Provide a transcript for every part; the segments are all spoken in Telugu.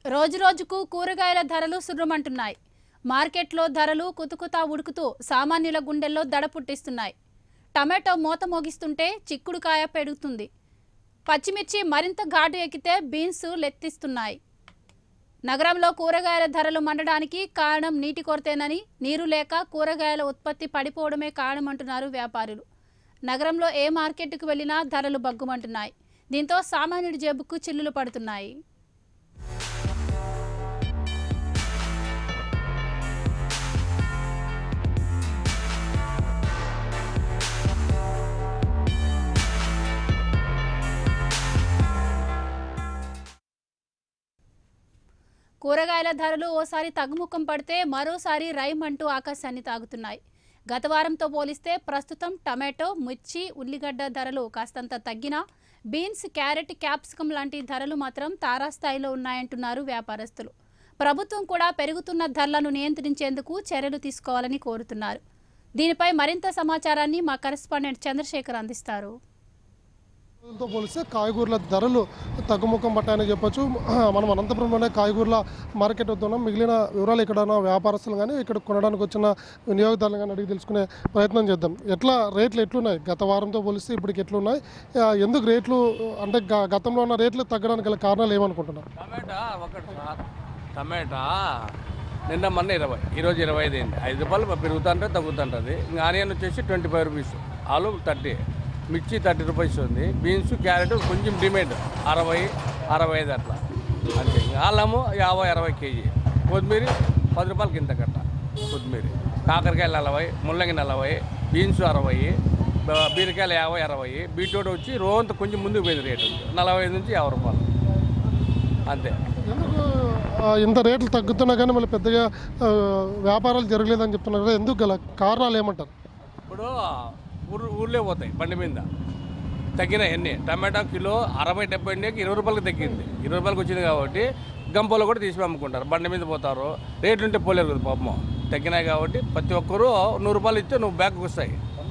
రోజురోజుకు కూరగాయల ధరలు సుర్రమంటున్నాయి మార్కెట్లో ధరలు కుతుకుతా ఉడుకుతూ సామాన్యుల గుండెల్లో దడ పుట్టిస్తున్నాయి టమాటో మూత మోగిస్తుంటే చిక్కుడుకాయ పెరుగుతుంది పచ్చిమిర్చి మరింత ఘాటు ఎక్కితే బీన్స్ లెత్తిస్తున్నాయి నగరంలో కూరగాయల ధరలు మండడానికి కారణం నీటి కొరతేనని నీరు లేక కూరగాయల ఉత్పత్తి పడిపోవడమే కారణమంటున్నారు వ్యాపారులు నగరంలో ఏ మార్కెట్కు వెళ్ళినా ధరలు బగ్గుమంటున్నాయి దీంతో సామాన్యుడి జేబుకు చిల్లులు పడుతున్నాయి కూరగాయల ధరలు ఓసారి తగ్గుముఖం పడితే మరోసారి రైమ్ అంటూ ఆకాశాన్ని తాగుతున్నాయి గత వారంతో పోలిస్తే ప్రస్తుతం టమాటో మిర్చి ఉల్లిగడ్డ ధరలు కాస్తంత తగ్గినా బీన్స్ క్యారెట్ క్యాప్సికం లాంటి ధరలు మాత్రం తారాస్థాయిలో ఉన్నాయంటున్నారు వ్యాపారస్తులు ప్రభుత్వం కూడా పెరుగుతున్న ధరలను నియంత్రించేందుకు చర్యలు తీసుకోవాలని కోరుతున్నారు దీనిపై మరింత సమాచారాన్ని మా కరెస్పాండెంట్ చంద్రశేఖర్ అందిస్తారు తో పోలిస్తే కాయగూరల ధరలు తగ్గుముఖం పట్టాయని చెప్పొచ్చు మనం అనంతపురంలోనే కాయగూరల మార్కెట్ వద్దున్నాం మిగిలిన వివరాలు ఇక్కడ ఉన్న వ్యాపారస్తులు కానీ ఇక్కడ కొనడానికి వచ్చిన వినియోగదారులు కానీ అడిగి తెలుసుకునే ప్రయత్నం చేద్దాం ఎట్లా రేట్లు ఎట్లున్నాయి గత వారంతో పోలిస్తే ఇప్పటికి ఎట్లున్నాయి ఆ, ఎందుకు రేట్లు అంటే గ- గతంలో ఉన్న రేట్లు తగ్గడానికి గల కారణాలు ఏమనుకుంటున్నారు టమాటా ఒకటి సార్ టమాటా నిన్న మొన్న ఇరవై ఈరోజు ఇరవై ఐదు అయింది ఐదు రూపాయలు పెరుగుతుంటే తగ్గుతుంటుంది ఇంకా ఆనియన్ వచ్చేసి ట్వంటీ ఫైవ్ రూపీస్ ఆలు థర్టీ మిర్చి థర్టీ రూపీస్ ఉంది బీన్స్ క్యారెట్ కొంచెం డిమాండ్ అరవై అరవై ఐదు అట్లా అంతే ఇంకా అల్లము యాభై అరవై కేజీ కొత్తిమీర పది రూపాయలు కింద కట్ట కొత్తిమీర కాకరకాయలు నలభై ముల్లంగి నలభై బీన్స్ అరవై బ- బీరకాయలు యాభై అరవై బీట్రూట్ వచ్చి రోంత కొంచెం ముందుకు పోయింది రేటు నలభై ఐదు నుంచి యాభై రూపాయలు అంతే ఎందుకు ఆ, ఇంత రేట్లు తగ్గుతున్నా కానీ మళ్ళీ పెద్దగా ఆ, వ్యాపారాలు జరగలేదని చెప్తున్నారు కదా ఎందుకు గల కారణాలు ఏమంటారు ఇప్పుడు ఊరు ఊర్లే పోతాయి బండి మీద తగ్గినాయి అన్ని టమాటా కిలో అరవై డెబ్బై ఉండేకి ఇరవై రూపాయలకి తగ్గింది ఇరవై రూపాయలకి వచ్చింది కాబట్టి గంపలో కూడా తీసి అమ్ముకుంటారు బండి మీద పోతారు రేట్లు ఉంటే పోలేరు కదా పాపం తగ్గినాయి కాబట్టి ప్రతి ఒక్కరూ నూరు రూపాయలు ఇస్తే నువ్వు బ్యాగ్కి వస్తాయి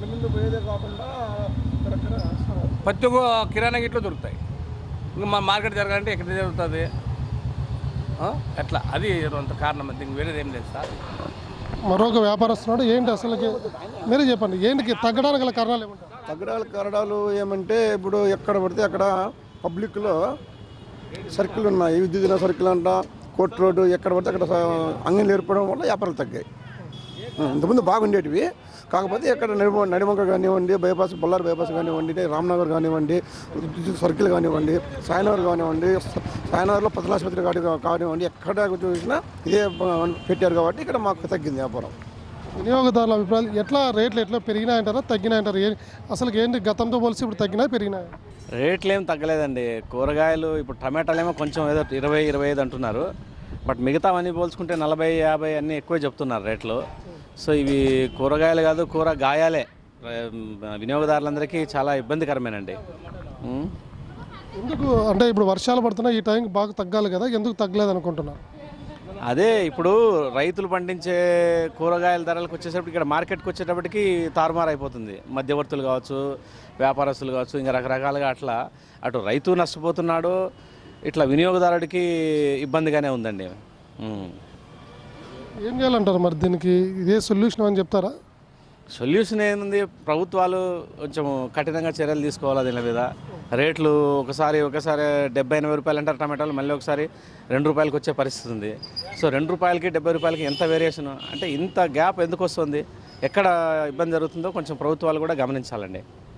ప్రతి ఒక్క కిరాణా గిట్లో దొరుకుతాయి ఇంకా మా మార్కెట్ జరగాలంటే ఎక్కడ జరుగుతుంది ఆ? ఎట్లా అది అంత కారణం అంతే ఇంక వేరేది ఏం లేదు సార్ మరొక వ్యాపారస్తున్నాడు ఏంటి అసలుకి మీరే చెప్పండి ఏంటికి తగ్గడానికి గల కారణాలు ఏమంటారు తగ్గడాలు కరడాలు ఏమంటే ఇప్పుడు ఎక్కడ పడితే అక్కడ పబ్లిక్లో సర్కిల్ ఉన్నాయి విద్యుత్ సర్కిల్ అంట కోర్టు రోడ్డు ఎక్కడ పడితే అక్కడ స- అంగళ్ళు ఏర్పడడం వల్ల వ్యాపారాలు తగ్గాయి ఉం, ఇంతకుముందు బాగుండేటివి కాకపోతే ఎక్కడ నడిమ నడిమంక కానివ్వండి బైపాస్ బొల్లారు బైపాస్ కానివ్వండి రామ్నగర్ కానివ్వండి విద్యుత్ సర్కిల్ కానివ్వండి సాయినగర్ కానివ్వండి స- సాయినగర్లో పతలాసుపత్రి కాడి కానివ్వండి ఎక్కడ చూసినా ఇదే ఆ, పెట్టారు కాబట్టి ఇక్కడ మాకు తగ్గింది వ్యాపారం వినియోగదారుల అభిప్రాయాలు ఎట్లా రేట్లు ఎట్లా పెరిగినాయంటారా తగ్గినాయంటారా ఏ అసలు ఏంటి గతంతో పోలిసి ఇప్పుడు తగ్గినాయి పెరిగినాయి రేట్లు ఏం తగ్గలేదండి కూరగాయలు ఇప్పుడు టమాటాలు ఏమో కొంచెం ఏదో ఇరవై ఇరవై ఐదు అంటున్నారు బట్ మిగతావన్నీ పోల్చుకుంటే నలభై యాభై అన్నీ ఎక్కువ చెప్తున్నారు రేట్లు సో ఇవి కూరగాయలు కాదు కూర గాయాలే ర- వినియోగదారులందరికీ చాలా ఇబ్బందికరమేనండి ఉం? ఎందుకు అంటే ఇప్పుడు వర్షాలు పడుతున్నాయి ఈ టైంకి బాగా తగ్గాలి కదా ఎందుకు తగ్గలేదు అనుకుంటున్నారు అదే ఇప్పుడు రైతులు పండించే కూరగాయల ధరలకు వచ్చేసరికి ఇక్కడ మార్కెట్కి వచ్చేటప్పటికి తారుమారు అయిపోతుంది మధ్యవర్తులు కావచ్చు వ్యాపారస్తులు కావచ్చు ఇంకా రకరకాలుగా అట్లా అటు రైతు నష్టపోతున్నాడు ఇట్లా వినియోగదారుడికి ఇబ్బందిగానే ఉందండి ఉం. ఏం చేయాలంటారు మరి దీనికి ఇదే సొల్యూషన్ అని చెప్తారా సొల్యూషన్ ఏంది ప్రభుత్వాలు కొంచెం కఠినంగా చర్యలు తీసుకోవాలి దీని మీద రేట్లు ఒకసారి ఒకసారి డెబ్బై ఎనభై రూపాయలు అంటారు టమాటాలు మళ్ళీ ఒకసారి రెండు రూపాయలకి వచ్చే పరిస్థితి ఉంది సో రెండు రూపాయలకి డెబ్బై రూపాయలకి ఎంత వేరియేషన్ అంటే ఇంత గ్యాప్ ఎందుకు వస్తుంది ఎక్కడ ఇబ్బంది జరుగుతుందో కొంచెం ప్రభుత్వాలు కూడా గమనించాలండి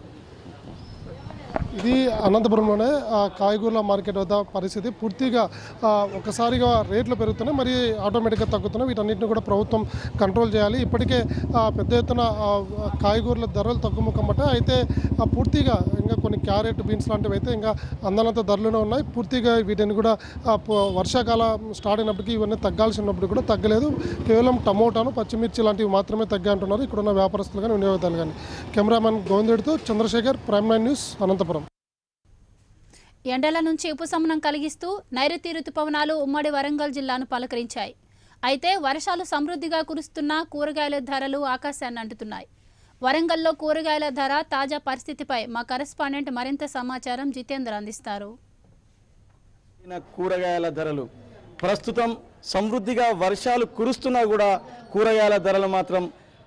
ఇది అనంతపురంలోనే ఆ కాయగూరల మార్కెట్ వద్ద పరిస్థితి పూర్తిగా ఆ, ఒకసారిగా రేట్లు పెరుగుతున్నాయి మరి ఆటోమేటిక్గా తగ్గుతున్నాయి వీటన్నిటిని కూడా ప్రభుత్వం కంట్రోల్ చేయాలి ఇప్పటికే ఆ, పెద్ద ఎత్తున ఆ, కాయగూరల ధరలు తగ్గుముఖం పట్టాయి అయితే ఆ, పూర్తిగా ఇంకా కొన్ని క్యారెట్ బీన్స్ లాంటివి అయితే ఇంకా అందనంత ధరలోనే ఉన్నాయి పూర్తిగా వీటిని కూడా ఆ, ప- వర్షాకాలం స్టార్ట్ అయినప్పటికీ ఇవన్నీ తగ్గాల్సి ఉన్నప్పుడు కూడా తగ్గలేదు కేవలం టమోటాను పచ్చిమిర్చి లాంటివి మాత్రమే తగ్గాయి అంటున్నారు ఇక్కడ ఉన్న వ్యాపారస్తులు కానీ వినియోగదారులు కానీ కెమెరామెన్ గోవిందెడ్తో Chandrasekhar prime nine news Anantapur ఎండల నుంచి ఉపశమనం కలిగిస్తూ నైరుతి రుతుపవనాలు ఉమ్మడి వరంగల్ జిల్లాను పలకరించాయి అయితే వర్షాలు సమృద్ధిగా కురుస్తున్నా కూరగాయల ధరలు ఆకాశాన్ని అంటుతున్నాయి వరంగల్లో కూరగాయల ధర తాజా పరిస్థితిపై మా కరెస్పాండెంట్ మరింత సమాచారం జితేందర్ అందిస్తారు పెరిగిన కూరగాయల ధరలు ప్రస్తుతం సమృద్ధిగా వర్షాలు కురుస్తున్నా కూడా కూరగాయల ధరలు మాత్రం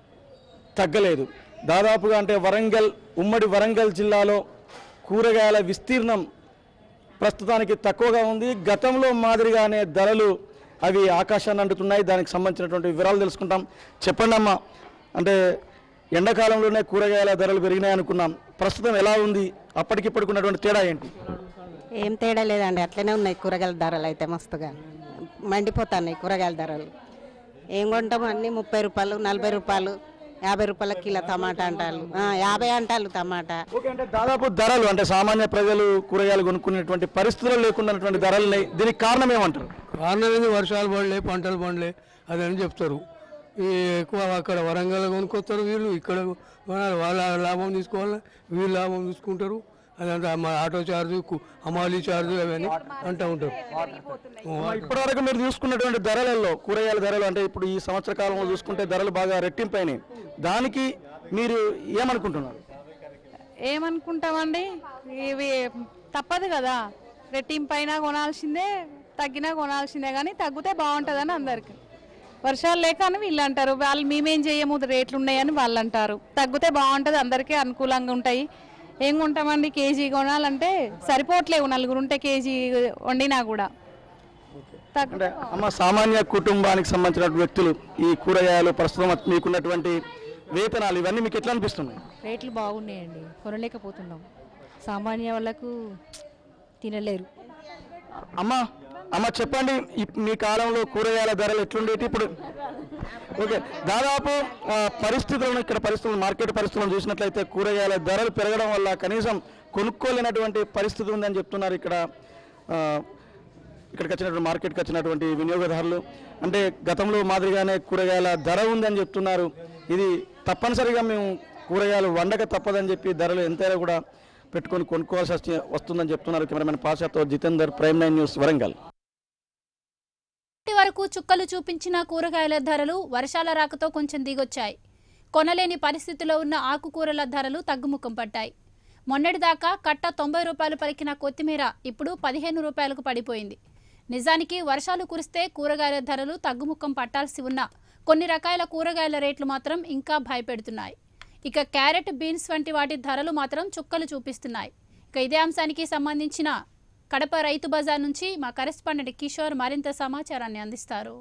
తగ్గలేదు దాదాపుగా అంటే వరంగల్ ఉమ్మడి వరంగల్ జిల్లాలో కూరగాయల విస్తీర్ణం ప్రస్తుతానికి తక్కువగా ఉంది గతంలో మాదిరిగానే ధరలు అవి ఆకాశాన్ని అంటుతున్నాయి దానికి సంబంధించినటువంటి వివరాలు తెలుసుకుంటాం చెప్పండి అమ్మా అంటే ఎండాకాలంలోనే కూరగాయల ధరలు పెరిగినాయి అనుకున్నాం ప్రస్తుతం ఎలా ఉంది అప్పటికిప్పటికి ఉన్నటువంటి తేడా ఏంటి ఏం తేడా లేదండి అట్లనే ఉన్నాయి కూరగాయల ధరలు అయితే మస్తుగా మండిపోతున్నాయి కూరగాయల ధరలు ఏం కొంటాము అన్నీ ముప్పై రూపాయలు నలభై రూపాయలు యాభై రూపాయల కిలో టమాటా అంటారు ఆ, యాభై అంటారు టమాటా ఓకే అంటే దాదాపు ధరలు అంటే సామాన్య ప్రజలు కూరగాయలు కొనుక్కునేటువంటి పరిస్థితులు లేకుండా ఉన్నటువంటి ధరలు ఉన్నాయి దీనికి కారణం ఏమంటారు కారణం ఏంది వర్షాలు పడలే పంటలు పండలే అదని చెప్తారు ఈ ఎక్కువ అక్కడ వరంగల్ కొనుక్కొస్తారు వీళ్ళు ఇక్కడ కొనాలి వాళ్ళ లాభం తీసుకోవాలి వీళ్ళు లాభం తీసుకుంటారు అదంతా మా ఆటో ఛార్జు కు- హమాలీ ఛార్జు అవన్నీ అంటూ ఉంటారు ఇప్పటివరకు మీరు చూసుకున్నటువంటి ధరలలో కూరగాయల ధరలు అంటే ఇప్పుడు ఈ సంవత్సర కాలంలో చూసుకుంటే ధరలు బాగా రెట్టింపైనాయి దానికి మీరు ఏమనుకుంటున్నారు ఏమనుకుంటామండి ఇవి తప్పదు కదా రెట్టింపైనా కొనాల్సిందే తగ్గినా కొనాల్సిందే కానీ తగ్గితే బాగుంటుందని అందరికి వర్షాలు లేక అని వీళ్ళు అంటారు వాళ్ళు మేమేం చేయము రేట్లు ఉన్నాయని వాళ్ళు అంటారు తగ్గితే బాగుంటుంది అందరికీ అనుకూలంగా ఉంటాయి ఏం కొంటామండి కేజీ కొనాలంటే సరిపోవట్లేవు నలుగురు ఉంటే కేజీ వండినా కూడా తగ్గు అంటే అమ్మ సామాన్య కుటుంబానికి సంబంధించిన వ్యక్తులు ఈ కూరగాయలు ప్రస్తుతం మీకున్నటువంటి వేతనాలు ఇవన్నీ మీకు ఎట్లా అనిపిస్తున్నాయి రేట్లు బాగున్నాయండి కొనలేకపోతున్నాం సామాన్య వాళ్ళకు తినలేరు అమ్మ అమ్మ చెప్పండి ఈ- మీ కాలంలో కూరగాయల ధరలు ఎట్లుండేటి ఇప్పుడు ఓకే దాదాపు ఆ, పరిస్థితులను ఇక్కడ పరిస్థితులు మార్కెట్ పరిస్థితులను చూసినట్లయితే కూరగాయల ధరలు పెరగడం వల్ల కనీసం కొనుక్కోలేనటువంటి పరిస్థితి ఉందని చెప్తున్నారు ఇక్కడ ఆ, ఇక్కడికి వచ్చినటువంటి మార్కెట్కి వచ్చినటువంటి వినియోగదారులు అంటే గతంలో మాదిరిగానే కూరగాయల ధర ఉందని చెప్తున్నారు ఇది తప్పనిసరిగా మేము కూరగాయలు వండక తప్పదని చెప్పి ధరలు ఎంతైనా కూడా పెట్టుకొని కొనుక్కోవాల్సి వస్తే- వస్తుందని చెప్తున్నారు కెమెరామెన్ పాషాతో Jitender prime nine news Warangal ఇప్పటి వరకు చుక్కలు చూపించిన కూరగాయల ధరలు వర్షాల రాకతో కొంచెం దిగొచ్చాయి కొనలేని పరిస్థితిలో ఉన్న ఆకుకూరల ధరలు తగ్గుముఖం పట్టాయి మొన్నటిదాకా కట్ట తొంభై రూపాయలు పలికిన కొత్తిమీర ఇప్పుడు పదిహేను రూపాయలకు పడిపోయింది నిజానికి వర్షాలు కురిస్తే కూరగాయల ధరలు తగ్గుముఖం పట్టాల్సి ఉన్న కొన్ని రకాల కూరగాయల రేట్లు మాత్రం ఇంకా భయపెడుతున్నాయి ఇక క్యారెట్ బీన్స్ వంటి వాటి ధరలు మాత్రం చుక్కలు చూపిస్తున్నాయి ఇక ఇదే అంశానికి సంబంధించిన కడప రైతు బజార్ నుంచి మా కరెస్పాండెంట్ కిషోర్ మరింత సమాచారాన్ని అందిస్తారు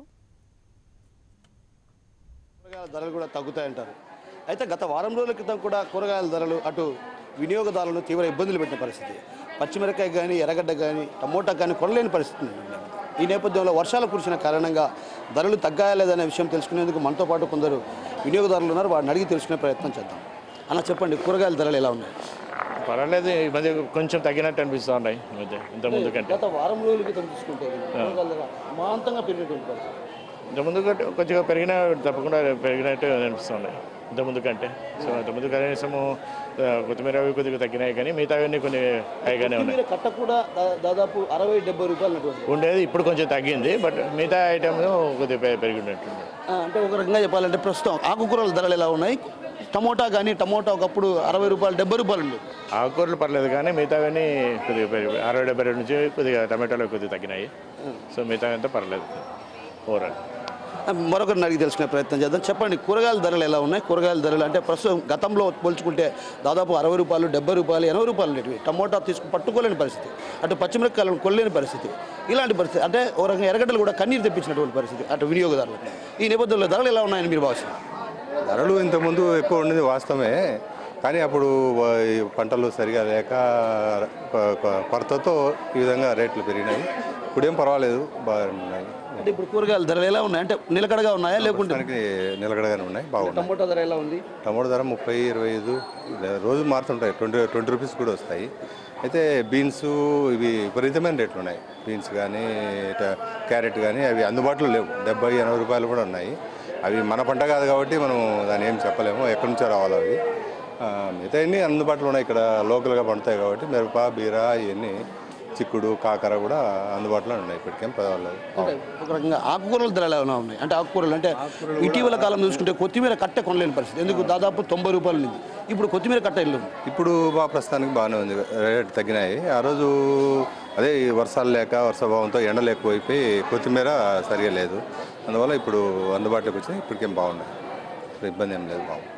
కూరగాయల ధరలు కూడా తగ్గుతాయంటారు అయితే గత వారం రోజుల క్రితం కూడా కూరగాయల ధరలు అటు వినియోగదారులను తీవ్ర ఇబ్బందులు పెట్టిన పరిస్థితి పచ్చిమిరకాయ కానీ ఎర్రగడ్డ కానీ టమోటా కానీ కొనలేని పరిస్థితి ఉంది. ఈ నేపథ్యంలో వర్షాలు కురిసిన కారణంగా ధరలు తగ్గాయలేదనే విషయం తెలుసుకునేందుకు మనతో పాటు కొందరు వినియోగదారులు ఉన్నారు వారిని అడిగి తెలుసుకునే ప్రయత్నం చేద్దాం అలా చెప్పండి కూరగాయల ధరలు ఎలా ఉన్నాయి పర్వాలేదు ఈ మధ్య కొంచెం తగ్గినట్టు అనిపిస్తూ ఉన్నాయి ఈ మధ్య ఇంత ముందు కంటే గత వారం రోజుల క్రితం చూసుకుంటే కూరగాయల ధర మాంతంగా పెరిగినటువంటి పరిస్థితి ఇంత ముందు కంటే కొంచెం పెరిగిన తప్పకుండా పెరిగినట్టు అనిపిస్తుంది ఇంత ముందు కంటే సో ఇంత ముందు కనీసము ఆ, కొత్తిమీర అవి కొద్దిగా తగ్గినాయి కానీ మిగతావన్నీ కొన్ని హైగానే ఉన్నాయి కొత్తిమీర కట్ట కూడా దా- దాదాపు అరవై డెబ్బై రూపాయలు ఉన్నటువంటి ఉండేది ఇప్పుడు కొంచెం తగ్గింది బట్ మిగతా ఐటమ్ కొద్దిగా పె- పెరిగినట్టుంది ఆ, అంటే ఒక రకంగా చెప్పాలంటే ప్రస్తుతం ఆకుకూరల ధరలు ఎలా ఉన్నాయి టమోటా కానీ టమోటా ఒకప్పుడు అరవై రూపాయలు డెబ్బై రూపాయలు ఉండేది ఆకుకూరలు పర్లేదు కానీ మిగతావన్నీ కొద్దిగా పెరిగి అరవై డెబ్బై రెండు నుంచి కొద్దిగా టమాటాలు కొద్దిగా తగ్గినాయి సో మిగతా అంతా పర్లేదు ఓవరాల్ ఆ, మరొకరిని అడిగి తెలుసుకునే ప్రయత్నం చేద్దాం చెప్పండి కూరగాయల ధరలు ఎలా ఉన్నాయి కూరగాయల ధరలు అంటే ప్రస్తుతం గతంలో పోల్చుకుంటే దాదాపు అరవై రూపాయలు డెబ్బై రూపాయలు ఎనభై రూపాయలు ఉండేవి టమోటా తీసుకు పట్టుకోలేని పరిస్థితి అటు పచ్చిమిరపకాయలను కొనలేని పరిస్థితి ఇలాంటి పరిస్థితి అంటే ఓ రకంగా ఎర్రగడ్డలు కూడా కన్నీరు తెప్పించినటువంటి పరిస్థితి అటు వినియోగదారులు ఈ నేపథ్యంలో ధరలు ఎలా ఉన్నాయని మీరు భావిస్తున్నారు ధరలు ఇంతకుముందు ఎక్కువ ఉండేది వాస్తవమే కానీ అప్పుడు వ- ఈ పంటలు సరిగా లేక కొ- కొ- కొరతతో ఈ విధంగా రేట్లు పెరిగినాయి ఇప్పుడేం పర్వాలేదు బాగున్నాయి అంటే ఇప్పుడు కూరగాయల ధరలు ఎలా ఉన్నాయి అంటే నిలకడగా ఉన్నాయా లేకుంటే ప్రస్తుతానికి నిలకడగానే ఉన్నాయి బాగున్నాయి టమోటా ధర ఎలా ఉంది టమోటా ధర ముప్పై ఇరవై ఐదు ఇలా రోజు మారుతుంటాయి ట్వంటీ ట్వంటీ రూపీస్ కూడా వస్తాయి అయితే బీన్స్ ఇవి విపరీతమైన రేట్లు ఉన్నాయి బీన్స్ కానీ ట- క్యారెట్ కానీ అవి అందుబాటులో లేవు డెబ్బై ఎనభై రూపాయలు కూడా ఉన్నాయి అవి మన పంట కాదు కాబట్టి మనం దాన్ని ఏం చెప్పలేము ఎక్కడి నుంచో రావాలి అవి ఆ, మిగతా అన్నీ అందుబాటులో ఉన్నాయి ఇక్కడ లోకల్గా పండుతాయి కాబట్టి మిరప బీర ఇవన్నీ చిక్కుడు కాకర కూడా అందుబాటులో ఉన్నాయి ఇప్పటికేం పర్వాలేదు అంటే ఒక రకంగా ఆకుకూరల ధరలు ఏమైనా ఉన్నాయి అంటే ఆకుకూరలు అంటే ఇటీవల కాలం చూసుకుంటే కొత్తిమీర కట్టే కొనలేని పరిస్థితి ఎందుకు దాదాపు తొంభై రూపాయలు ఉంది ఇప్పుడు కొత్తిమీర కట్ట ఇల్లు ఇప్పుడు బా ప్రస్తుతానికి బాగానే ఉంది రేట్ తగ్గినాయి ఆ రోజు అదే ఈ వర్షాలు లేక వర్షాభావంతో ఎండలు ఎక్కువైపోయి కొత్తిమీర సరిగా లేదు అందువల్ల ఇప్పుడు అందుబాటులోకి వచ్చినాయి ఇప్పటికేం బాగున్నాయి ఇప్పుడు ఇబ్బంది ఏం లేదు బాగుంది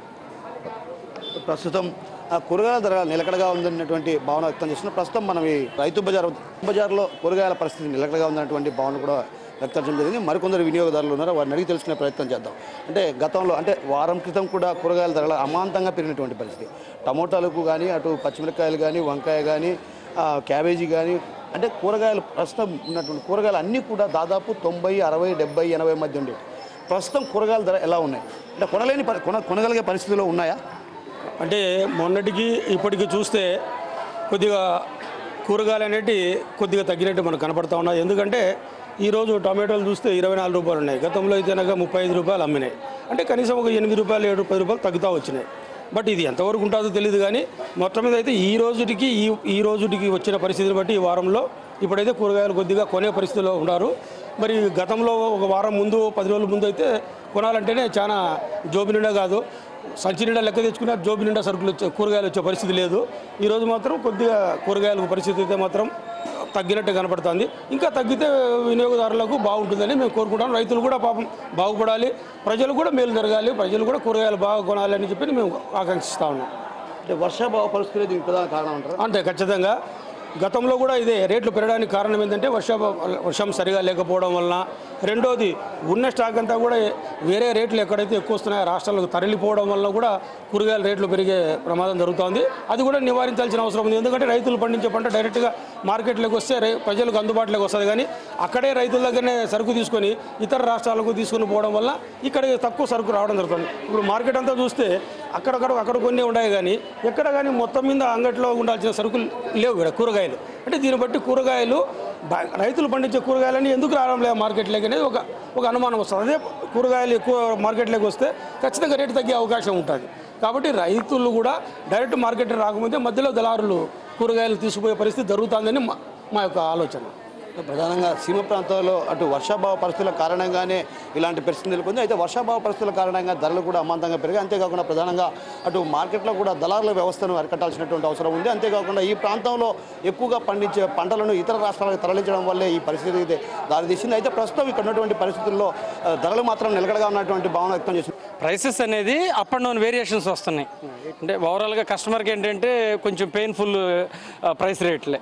ప్రస్తుతం ఆ కూరగాయల ధర నిలకడగా ఉందన్నటువంటి భావన వ్యక్తం చేస్తున్నారు ప్రస్తుతం మనం ఈ రైతు బజార్ బజార్లో కూరగాయల పరిస్థితి నిలకడగా ఉందన్నటువంటి భావన కూడా వ్యక్తం చేయడం జరిగింది మరికొందరు వినియోగదారులు ఉన్నారు వారిని అడిగి తెలుసుకునే ప్రయత్నం చేద్దాం అంటే గతంలో అంటే వారం క్రితం కూడా కూరగాయల ధరలు అమాంతంగా పెరిగినటువంటి పరిస్థితి టమోటాలకు కానీ అటు పచ్చిమిరపకాయలు కానీ వంకాయ కానీ ఆ, క్యాబేజీ కానీ అంటే కూరగాయలు ప్రస్తుతం ఉన్నటువంటి కూరగాయలు అన్నీ కూడా దాదాపు తొంభై అరవై డెబ్బై ఎనభై మధ్య ఉండేవి ప్రస్తుతం కూరగాయల ధర ఎలా ఉన్నాయి అంటే కొనలేని పరి- కొన కొనగలిగే పరిస్థితిలో ఉన్నాయా అంటే మొన్నటికి ఇప్పటికి చూస్తే కొద్దిగా కూరగాయలు అనేటి కొద్దిగా తగ్గినట్టు మనకు కనపడతా ఉన్నది ఎందుకంటే ఈరోజు టమాటోలు చూస్తే ఇరవై నాలుగు రూపాయలు ఉన్నాయి గతంలో అయితే కనుక ముప్పై ఐదు రూపాయలు అమ్మినాయి అంటే కనీసం ఒక ఎనిమిది రూపాయలు ఏడు రూపాయలు రూపాయలు తగ్గుతూ వచ్చినాయి బట్ ఇది ఎంతవరకు ఉంటుందో తెలియదు కానీ మొత్తం మీద అయితే ఈ రోజుటికి ఈ ఈ రోజుటికి వచ్చిన పరిస్థితిని బట్టి ఈ వారంలో ఇప్పుడైతే కూరగాయలు కొద్దిగా కొనే పరిస్థితిలో ఉన్నారు మరి గతంలో ఒక వారం ముందు పది రోజుల ముందు అయితే కొనాలంటేనే చాలా జోబి నిండా కాదు సంచి నిండా లెక్క తెచ్చుకున్నా జోబి నిండా సరుకులు వచ్చే కూరగాయలు వచ్చే పరిస్థితి లేదు ఈరోజు మాత్రం కొద్దిగా కూరగాయల పరిస్థితి అయితే మాత్రం తగ్గినట్టు కనపడుతుంది ఇంకా తగ్గితే వినియోగదారులకు బాగుంటుందని మేము కోరుకుంటాం రైతులు కూడా పాపం బాగుపడాలి ప్రజలు కూడా మేలు జరగాలి ప్రజలు కూడా కూరగాయలు బాగా కొనాలని చెప్పి మేము ఆకాంక్షిస్తా ఉన్నాం అంటే వర్షాభావ పరిస్థితులు దీనికి ప్రధాన కారణం అంటారు అంటే ఖచ్చితంగా గతంలో కూడా ఇదే రేట్లు పెరగడానికి కారణం ఏంటంటే వర్ష వర్షం సరిగా లేకపోవడం వలన రెండోది ఉన్న స్టాక్ అంతా కూడా వేరే రేట్లు ఎక్కడైతే ఎక్కువ వస్తున్నాయో రాష్ట్రాలకు తరలిపోవడం వలన కూడా కూరగాయల రేట్లు పెరిగే ప్రమాదం జరుగుతోంది అది కూడా నివారించాల్సిన అవసరం ఉంది ఎందుకంటే రైతులు పండించే పంట డైరెక్ట్గా మార్కెట్లోకి వస్తే రై- ప్రజలకు అందుబాటులోకి వస్తుంది కానీ అక్కడే రైతుల దగ్గరనే సరుకు తీసుకొని ఇతర రాష్ట్రాలకు తీసుకొని పోవడం వల్ల ఇక్కడ తక్కువ సరుకు రావడం జరుగుతుంది ఇప్పుడు మార్కెట్ అంతా చూస్తే అక్కడక్కడ అక్కడ కొన్ని ఉన్నాయి కానీ ఎక్కడ కానీ మొత్తం మీద అంగట్లో ఉండాల్సిన సరుకులు లేవు ఇక్కడ కూరగాయలు అంటే దీన్ని బట్టి కూరగాయలు బ- రైతులు పండించే కూరగాయలని ఎందుకు రావడం లేదు మార్కెట్లోకి అనేది ఒక ఒక అనుమానం వస్తుంది అదే కూరగాయలు ఎక్కువ మార్కెట్లోకి వస్తే ఖచ్చితంగా రేటు తగ్గే అవకాశం ఉంటుంది కాబట్టి రైతులు కూడా డైరెక్ట్ మార్కెట్ రాకముందే మధ్యలో దళారులు కూరగాయలు తీసుకుపోయే పరిస్థితి జరుగుతుందని మా మా యొక్క ఆలోచన ప్రధానంగా సీమ ప్రాంతాల్లో అటు వర్షాభావ పరిస్థితుల కారణంగానే ఇలాంటి పరిస్థితి నెలకొంది అయితే వర్షాభావ పరిస్థితుల కారణంగా ధరలు కూడా అమాంతంగా పెరిగాయి అంతేకాకుండా ప్రధానంగా అటు మార్కెట్లో కూడా దళారుల వ్యవస్థను అరికట్టాల్సినటువంటి అవసరం ఉంది అంతేకాకుండా ఈ ప్రాంతంలో ఎక్కువగా పండించే పంటలను ఇతర రాష్ట్రాలకు తరలించడం వల్లే ఈ పరిస్థితి అయితే దారితీసింది అయితే ప్రస్తుతం ఇక్కడ ఉన్నటువంటి పరిస్థితుల్లో ఆ, ధరలు మాత్రం నిలకడగా ఉన్నటువంటి భావన వ్యక్తం చేసింది ప్రైసెస్ అనేది అప్ అండ్ డౌన్ వేరియేషన్స్ వస్తున్నాయి అంటే ఓవరాల్గా కస్టమర్కి ఏంటంటే కొంచెం పెయిన్ఫుల్ ప్రైస్ రేట్లే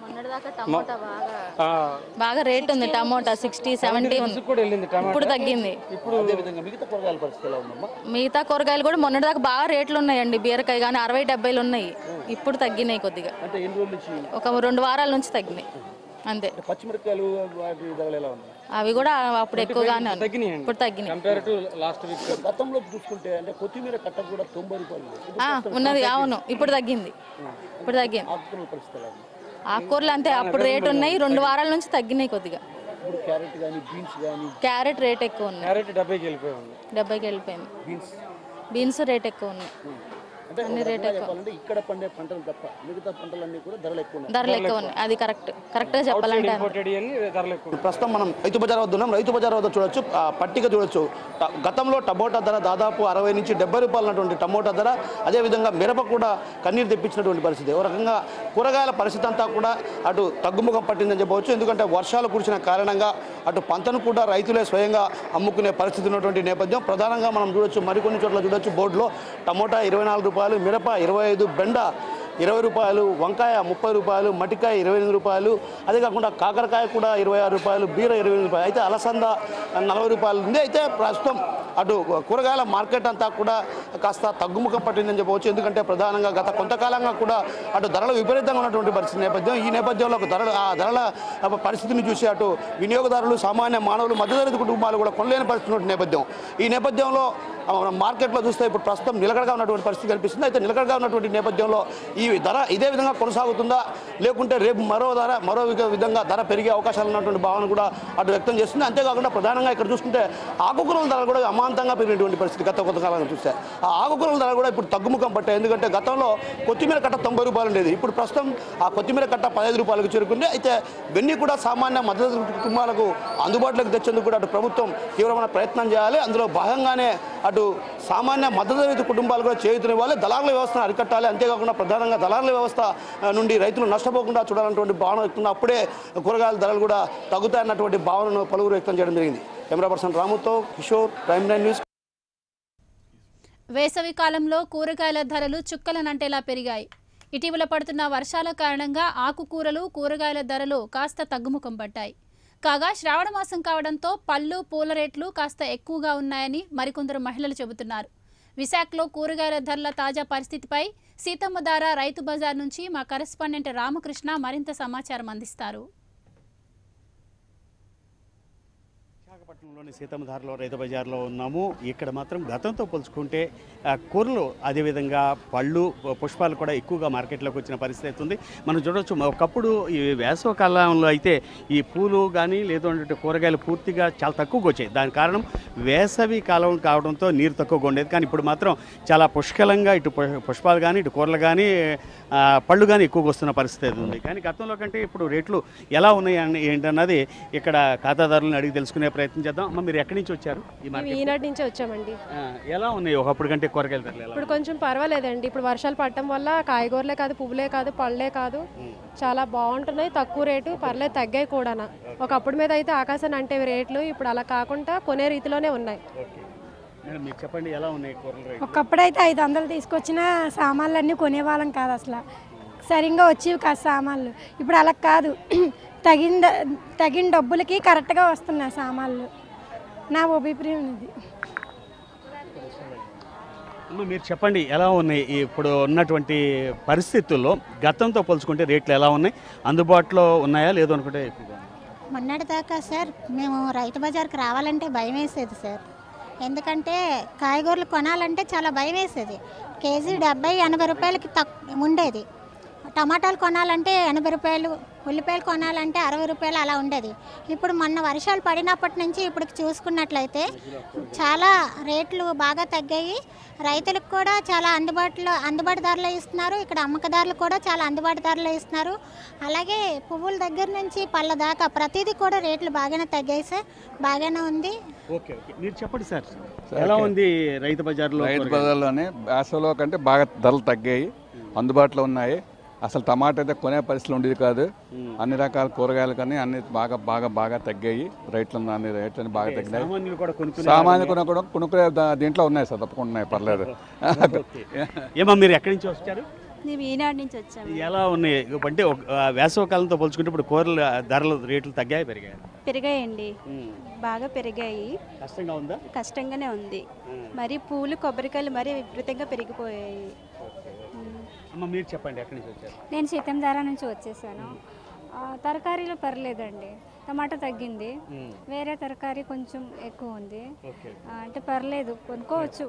ఆ, బాగా రేట్ ఉంది టమోటా సిక్స్టీ సెవెంటీ ఉంది కూడా వెళ్ళింది టమాటా. ఇప్పుడు తగ్గింది ఇప్పుడు అదేవిధంగా మిగతా కూరగాయల పరిస్థితి ఎలా ఉందమ్మా మిగతా కూరగాయలు కూడా మొన్నటి దాకా బాగా రేట్లు ఉన్నాయండి బీరకాయ కానీ అరవై డెబ్బైలు ఉన్నాయి ఇప్పుడు తగ్గినాయి కొద్దిగా అంటే ఎన్ని రోజుల నుంచి ఒక రెండు వారాల నుంచి తగ్గినాయి అంతే పచ్చిమిరపకాయలు వాటి ధరలు ఎలా ఉన్నాయి అవి కూడా అప్పుడు ఎక్కువగానే ఉన్నాయి ఇప్పుడు తగ్గినాయి కంపేర్ టు లాస్ట్ వీక్ గతంలో చూసుకుంటే అంటే కొత్తిమీర కట్ట కూడా తొంభై రూపాయలు ఇప్పుడు ఆ, ఉన్నది అవును ఇప్పుడు తగ్గింది ఇప్పుడు తగ్గింది ఆకుకూరల పరిస్థితి ఎలా ఉంది ఆకుకూరలు అంతే అప్పుడు రేట్ ఉన్నాయి రెండు వారాల నుంచి తగ్గినాయి కొద్దిగా ఇప్పుడు క్యారెట్ కానీ బీన్స్ కానీ క్యారెట్ రేట్ ఎక్కువ ఉన్నాయి క్యారెట్ డెబ్బైకి వెళ్ళిపోయింది డెబ్బైకి వెళ్ళిపోయింది బీన్స్ బీన్స్ రేట్ ఎక్కువ ఉన్నాయి అంటే అన్ని ఒక రేట్ రకంగా ఎక్కువ చెప్పాలంటే ఇక్కడ పండే పంటలు తప్ప మిగతా పంటలన్నీ కూడా ధరలు ఎక్కువ ఉన్నాయి ధరలు ఎక్కువ ఉన్నాయి అది కరెక్ట్ కరెక్ట్గా చెప్పాలంటే అంతే. ఇంపోర్టెడ్ ఇవన్నీ ధరలు ఎక్కువ ప్రస్తుతం మనం రైతు బజార్ వద్ద ఉన్నాం రైతు బజార్ వద్ద చూడొచ్చు ఆ పట్టిక చూడొచ్చు ట- గతంలో టమోటా ధర దాదాపు అరవై నుంచి డెబ్బై రూపాయలు ఉన్నటువంటి టమోటా ధర అదేవిధంగా మిరప కూడా కన్నీరు తెప్పించినటువంటి పరిస్థితి ఒక రకంగా కూరగాయల పరిస్థితి అంతా కూడా అటు తగ్గుముఖం పట్టిందని చెప్పవచ్చు ఎందుకంటే వర్షాలు కురిసిన కారణంగా అటు పంటను కూడా రైతులే స్వయంగా అమ్ముకునే పరిస్థితి ఉన్నటువంటి నేపథ్యం ప్రధానంగా మనం చూడొచ్చు మరికొన్ని చోట్ల చూడొచ్చు బోర్డులో టమోటా ఇరవై నాలుగు రూపాయలు మిరప ఇరవై ఐదు బెండ ఇరవై రూపాయలు వంకాయ ముప్పై రూపాయలు మట్టికాయ ఇరవై ఎనిమిది రూపాయలు అదే కాకుండా కాకరకాయ కూడా ఇరవై ఆరు రూపాయలు బీర ఇరవై ఎనిమిది రూపాయలు అయితే అలసంద నలభై రూపాయలు ఉంది అయితే ప్రస్తుతం అటు కూరగాయల మార్కెట్ అంతా కూడా కాస్త తగ్గుముఖం పట్టిందని చెప్పవచ్చు ఎందుకంటే ప్రధానంగా గత కొంతకాలంగా కూడా అటు ధరలు విపరీతంగా ఉన్నటువంటి పరిస్థితి నేపథ్యం ఈ నేపథ్యంలో ఒక ధరలు ఆ ధరల పరిస్థితిని చూసి అటు వినియోగదారులు సామాన్య మానవులు మధ్యతరగతి కుటుంబాలు కూడా కొనలేని పరిస్థితి ఉన్నటువంటి నేపథ్యం ఈ నేపథ్యంలో ఆ, మనం మార్కెట్లో చూస్తే ఇప్పుడు ప్రస్తుతం నిలకడగా ఉన్నటువంటి పరిస్థితి కనిపిస్తుంది అయితే నిలకడగా ఉన్నటువంటి నేపథ్యంలో ఈ ధర ఇదే విధంగా కొనసాగుతుందా లేకుంటే రేపు మరో ధర మరో విధ- విధంగా ధర పెరిగే అవకాశాలు ఉన్నటువంటి భావన కూడా అటు వ్యక్తం చేస్తుంది అంతేకాకుండా ప్రధానంగా ఇక్కడ చూసుకుంటే ఆకుకూరల ధర కూడా అమాంతంగా పెరిగినటువంటి పరిస్థితి గత కొంతకాలంగా చూస్తే ఆ ఆకుకూరల ధర కూడా ఇప్పుడు తగ్గుముఖం పట్టాయి ఎందుకంటే గతంలో కొత్తిమీర కట్ట తొంభై రూపాయలు ఉండేది ఇప్పుడు ప్రస్తుతం ఆ కొత్తిమీర కట్ట పదహైదు రూపాయలకు చేరుకుంది అయితే ఇవన్నీ కూడా సామాన్య మధ్యతరగతి కుటుంబాలకు అందుబాటులోకి తెచ్చేందుకు కూడా అటు ప్రభుత్వం తీవ్రమైన ప్రయత్నం చేయాలి అందులో భాగంగానే అటు సామాన్య మధ్యతరగతి కుటుంబాలు కూడా చేయుతునివ్వాలి దళారుల వ్యవస్థను అరికట్టాలి అంతేకాకుండా ప్రధానంగా దళారుల వ్యవస్థ ఆ, నుండి రైతులు నష్టపోకుండా చూడాలన్నటువంటి భావన వ్యక్తం అప్పుడే కూరగాయల ధరలు కూడా తగ్గుతాయన్నటువంటి భావనను పలువురు వ్యక్తం చేయడం జరిగింది కెమెరా పర్సన్ రాముతో కిషోర్ ప్రైమ్ నైన్ న్యూస్ వేసవి కాలంలో కూరగాయల ధరలు చుక్కలనంటేలా పెరిగాయి ఇటీవల పడుతున్న వర్షాల కారణంగా ఆకుకూరలు కూరగాయల ధరలు కాస్త తగ్గుముఖం పట్టాయి కాగా శ్రావణ మాసం కావడంతో పళ్ళు పూల రేట్లు కాస్త ఎక్కువగా ఉన్నాయని మరికొందరు మహిళలు చెబుతున్నారు విశాఖలో కూరగాయల ధరల తాజా పరిస్థితిపై సీతమ్మ దార రైతు బజార్ నుంచి మా కరెస్పాండెంట్ రామకృష్ణ మరింత సమాచారం అందిస్తారు విశాఖపట్నంలోని సీతమ్మధారలో రైతు బజార్లో ఉన్నాము ఇక్కడ మాత్రం గతంతో పోల్చుకుంటే ఆ, కూరలు అదేవిధంగా పళ్ళు పుష్పాలు కూడా ఎక్కువగా మార్కెట్లోకి వచ్చిన పరిస్థితి అవుతుంది మనం చూడొచ్చు ఒకప్పుడు ఈ వేసవ కాలంలో అయితే ఈ పూలు కానీ లేదంటే కూరగాయలు పూర్తిగా చాలా తక్కువగా వచ్చాయి దాని కారణం వేసవి కాలం కావడంతో నీరు తక్కువగా ఉండేది కానీ ఇప్పుడు మాత్రం చాలా పుష్కలంగా ఇటు పు- పుష్పాలు కానీ ఇటు కూరలు కానీ ఆ, పళ్ళు కానీ ఎక్కువగా వస్తున్న పరిస్థితి అయితే ఉంది కానీ గతంలో కంటే ఇప్పుడు రేట్లు ఎలా ఉన్నాయి అని ఏంటన్నది ఇక్కడ ఖాతాదారులను అడిగి తెలుసుకునే ప్రయత్నం చేద్దాం అమ్మ మీరు ఎక్కడి నుంచి వచ్చారు ఈ మేము మార్కెట్ ఈనాటి నుంచి వచ్చామండి ఎలా ఉన్నాయి ఒకప్పుడు కంటే కూరగాయల ధరలు ఎలా ఇప్పుడు కొంచెం పర్వాలేదండి ఇప్పుడు వర్షాలు పడటం వల్ల కాయగూరలే కాదు పువ్వులే కాదు పళ్ళే కాదు చాలా బాగుంటున్నాయి తక్కువ రేటు పర్లేదు తగ్గాయి కూడా ఒకప్పుడు మీద అయితే ఆకాశాన్ని అంటే రేట్లు ఇప్పుడు అలా కాకుండా కొనే రీతిలోనే ఉన్నాయి మేడం మీరు చెప్పండి ఎలా ఉన్నాయి కూరల రేట్లు ఒకప్పుడైతే ఐదు వందలు తీసుకొచ్చిన సామాన్లన్నీ కొనేవాళ్ళం కాదు అసలు సరిగ్గా వచ్చేవి కాదు సామాన్లు ఇప్పుడు అలా కాదు తగిన ద- తగిన డబ్బులకి కరెక్ట్గా వస్తున్నాయి సామాన్లు నా అభిప్రాయం ఇది అమ్మ మీరు చెప్పండి ఎలా ఉన్నాయి ఈ ఇప్పుడు ఉన్నటువంటి పరిస్థితుల్లో గతంతో పోల్చుకుంటే రేట్లు ఎలా ఉన్నాయి అందుబాటులో ఉన్నాయా లేదు అనుకుంటే ఎక్కువగా ఉన్నాయా? మొన్నటిదాకా సార్ మేము రైతు బజార్కి రావాలంటే భయం వేసేది సార్ ఎందుకంటే కాయగూరలు కొనాలంటే చాలా భయం వేసేది కేజీ డెబ్బై ఎనభై రూపాయలకి తక్ ఉండేది టమాటాలు కొనాలంటే ఎనభై రూపాయలు ఉల్లిపాయలు కొనాలంటే అరవై రూపాయలు అలా ఉండేది ఇప్పుడు మొన్న వర్షాలు పడినప్పటి నుంచి ఇప్పుడు చూసుకున్నట్లయితే చాలా రేట్లు బాగా తగ్గాయి రైతులకు కూడా చాలా అందుబాటులో అందుబాటు ధరలో ఇస్తున్నారు ఇక్కడ అమ్మకదారులు కూడా చాలా అందుబాటు ధరలో ఇస్తున్నారు అలాగే పువ్వుల దగ్గర నుంచి పళ్ళ దాకా ప్రతిదీ కూడా రేట్లు బాగానే తగ్గాయి సార్ బాగానే ఉంది ఓకే ఓకే మీరు చెప్పండి సార్ ఎలా ఉంది రైతు బజార్లో రైతు కూరగాయలు? బజార్లోనే వేసవిలో కంటే బాగా ధరలు తగ్గాయి అందుబాటులో ఉన్నాయి అసలు టమాటా అయితే కొనే పరిస్థితి ఉండేది కాదు అన్ని రకాల కూరగాయలు కానీ అన్ని బాగా బాగా బాగా తగ్గాయి రేట్లు అన్ని రేట్లు అన్ని బాగా అంటే తగ్గినాయి సామాన్యులు కూడా కొనుక్కునే సామాన్యులు వాళ్ళే. కొనుక్కో కొనుక్కునే దా- దీంట్లో ఉన్నాయి సార్ తప్పకుండా ఉన్నాయి పర్లేదు ఓకే. ఏమా మీరు ఎక్కడి నుంచి వచ్చారు మేము ఈనాడు నుంచి వచ్చాము ఎలా ఉన్నాయి అంటే ఒక- ఆ, వేసవ కాలంతో పోల్చుకుంటే ఇప్పుడు కూరల ధరలు రేట్లు తగ్గాయి పెరిగాయి పెరిగాయండి బాగా పెరిగాయి కష్టంగా ఉందా కష్టంగానే ఉంది మరి పూలు కొబ్బరికాయలు మరీ విపరీతంగా పెరిగిపోయాయి అమ్మ మీరు చెప్పండి ఎక్కడి నుంచి వచ్చారు నేను సీతంధార నుంచి వచ్చేసాను ఆ, తరకారీలు పర్లేదండి టమాటా తగ్గింది మ్మ్. వేరే తరకారీ కొంచెం ఎక్కువ ఉంది ఓకే ఆ, అంటే పర్లేదు కొనుక్కోవచ్చు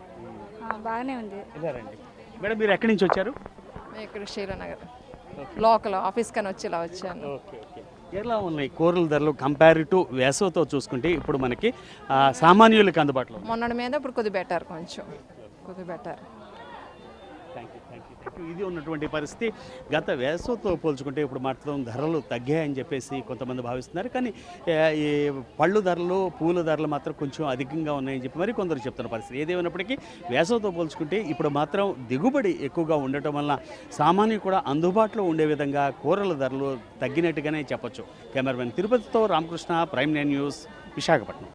ఆ, బాగానే ఉంది ఇలా రండి మేడం మీరు ఎక్కడి నుంచి వచ్చారు ఇక్కడ శ్రీరానగర్ లోకల్ ఆఫీస్ కని వచ్చి ఇలా వచ్చాను ఓకే ఓకే ఎలా ఉన్నాయి కూరల ధరలు కంపేర్ టు వేసవతో చూసుకుంటే ఇప్పుడు మనకి ఆ, సామాన్యులకు అందుబాటులో ఉన్నాయి. మొన్నటి మీద ఇప్పుడు కొద్ది బెటర్ కొంచెం కొద్ది better thank you thank you thank you ఇది ఉన్నటువంటి పరిస్థితి గత వేసవతో పోల్చుకుంటే ఇప్పుడు మాత్రం ధరలు తగ్గాయని చెప్పేసి కొంతమంది భావిస్తున్నారు కానీ ఏ, ఈ పళ్ళు ధరలు పూల ధరలు మాత్రం కొంచెం అధికంగా ఉన్నాయని చెప్పి మరి కొందరు చెప్తున్న పరిస్థితి ఏదేమైనప్పటికీ వేసవతో పోల్చుకుంటే ఇప్పుడు మాత్రం దిగుబడి ఎక్కువగా ఉండటం వలన సామాన్యులు కూడా అందుబాటులో ఉండే విధంగా కూరల ధరలు తగ్గినట్టుగానే చెప్పొచ్చు కెమెరామెన్ తిరుపతితో Ramakrishna prime nine news Visakhapatnam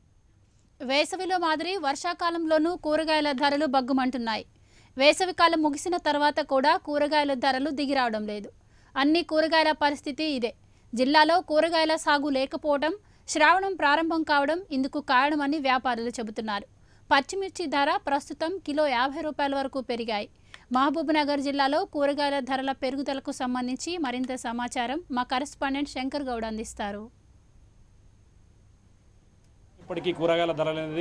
వేసవిలో మాదిరి వర్షాకాలంలోనూ కూరగాయల ధరలు బగ్గుమంటున్నాయి వేసవికాలం ముగిసిన తర్వాత కూడా కూరగాయల ధరలు దిగిరావడం లేదు అన్ని కూరగాయల పరిస్థితి ఇదే జిల్లాలో కూరగాయల సాగు లేకపోవడం శ్రావణం ప్రారంభం కావడం ఇందుకు కారణమని వ్యాపారులు చెబుతున్నారు పచ్చిమిర్చి ధర ప్రస్తుతం కిలో యాభై రూపాయల వరకు పెరిగాయి మహబూబ్నగర్ జిల్లాలో కూరగాయల ధరల పెరుగుదలకు సంబంధించి మరింత సమాచారం మా కరెస్పాండెంట్ శంకర్ గౌడ్ అందిస్తారు ఇప్పటికీ కూరగాయల ధరలు అనేది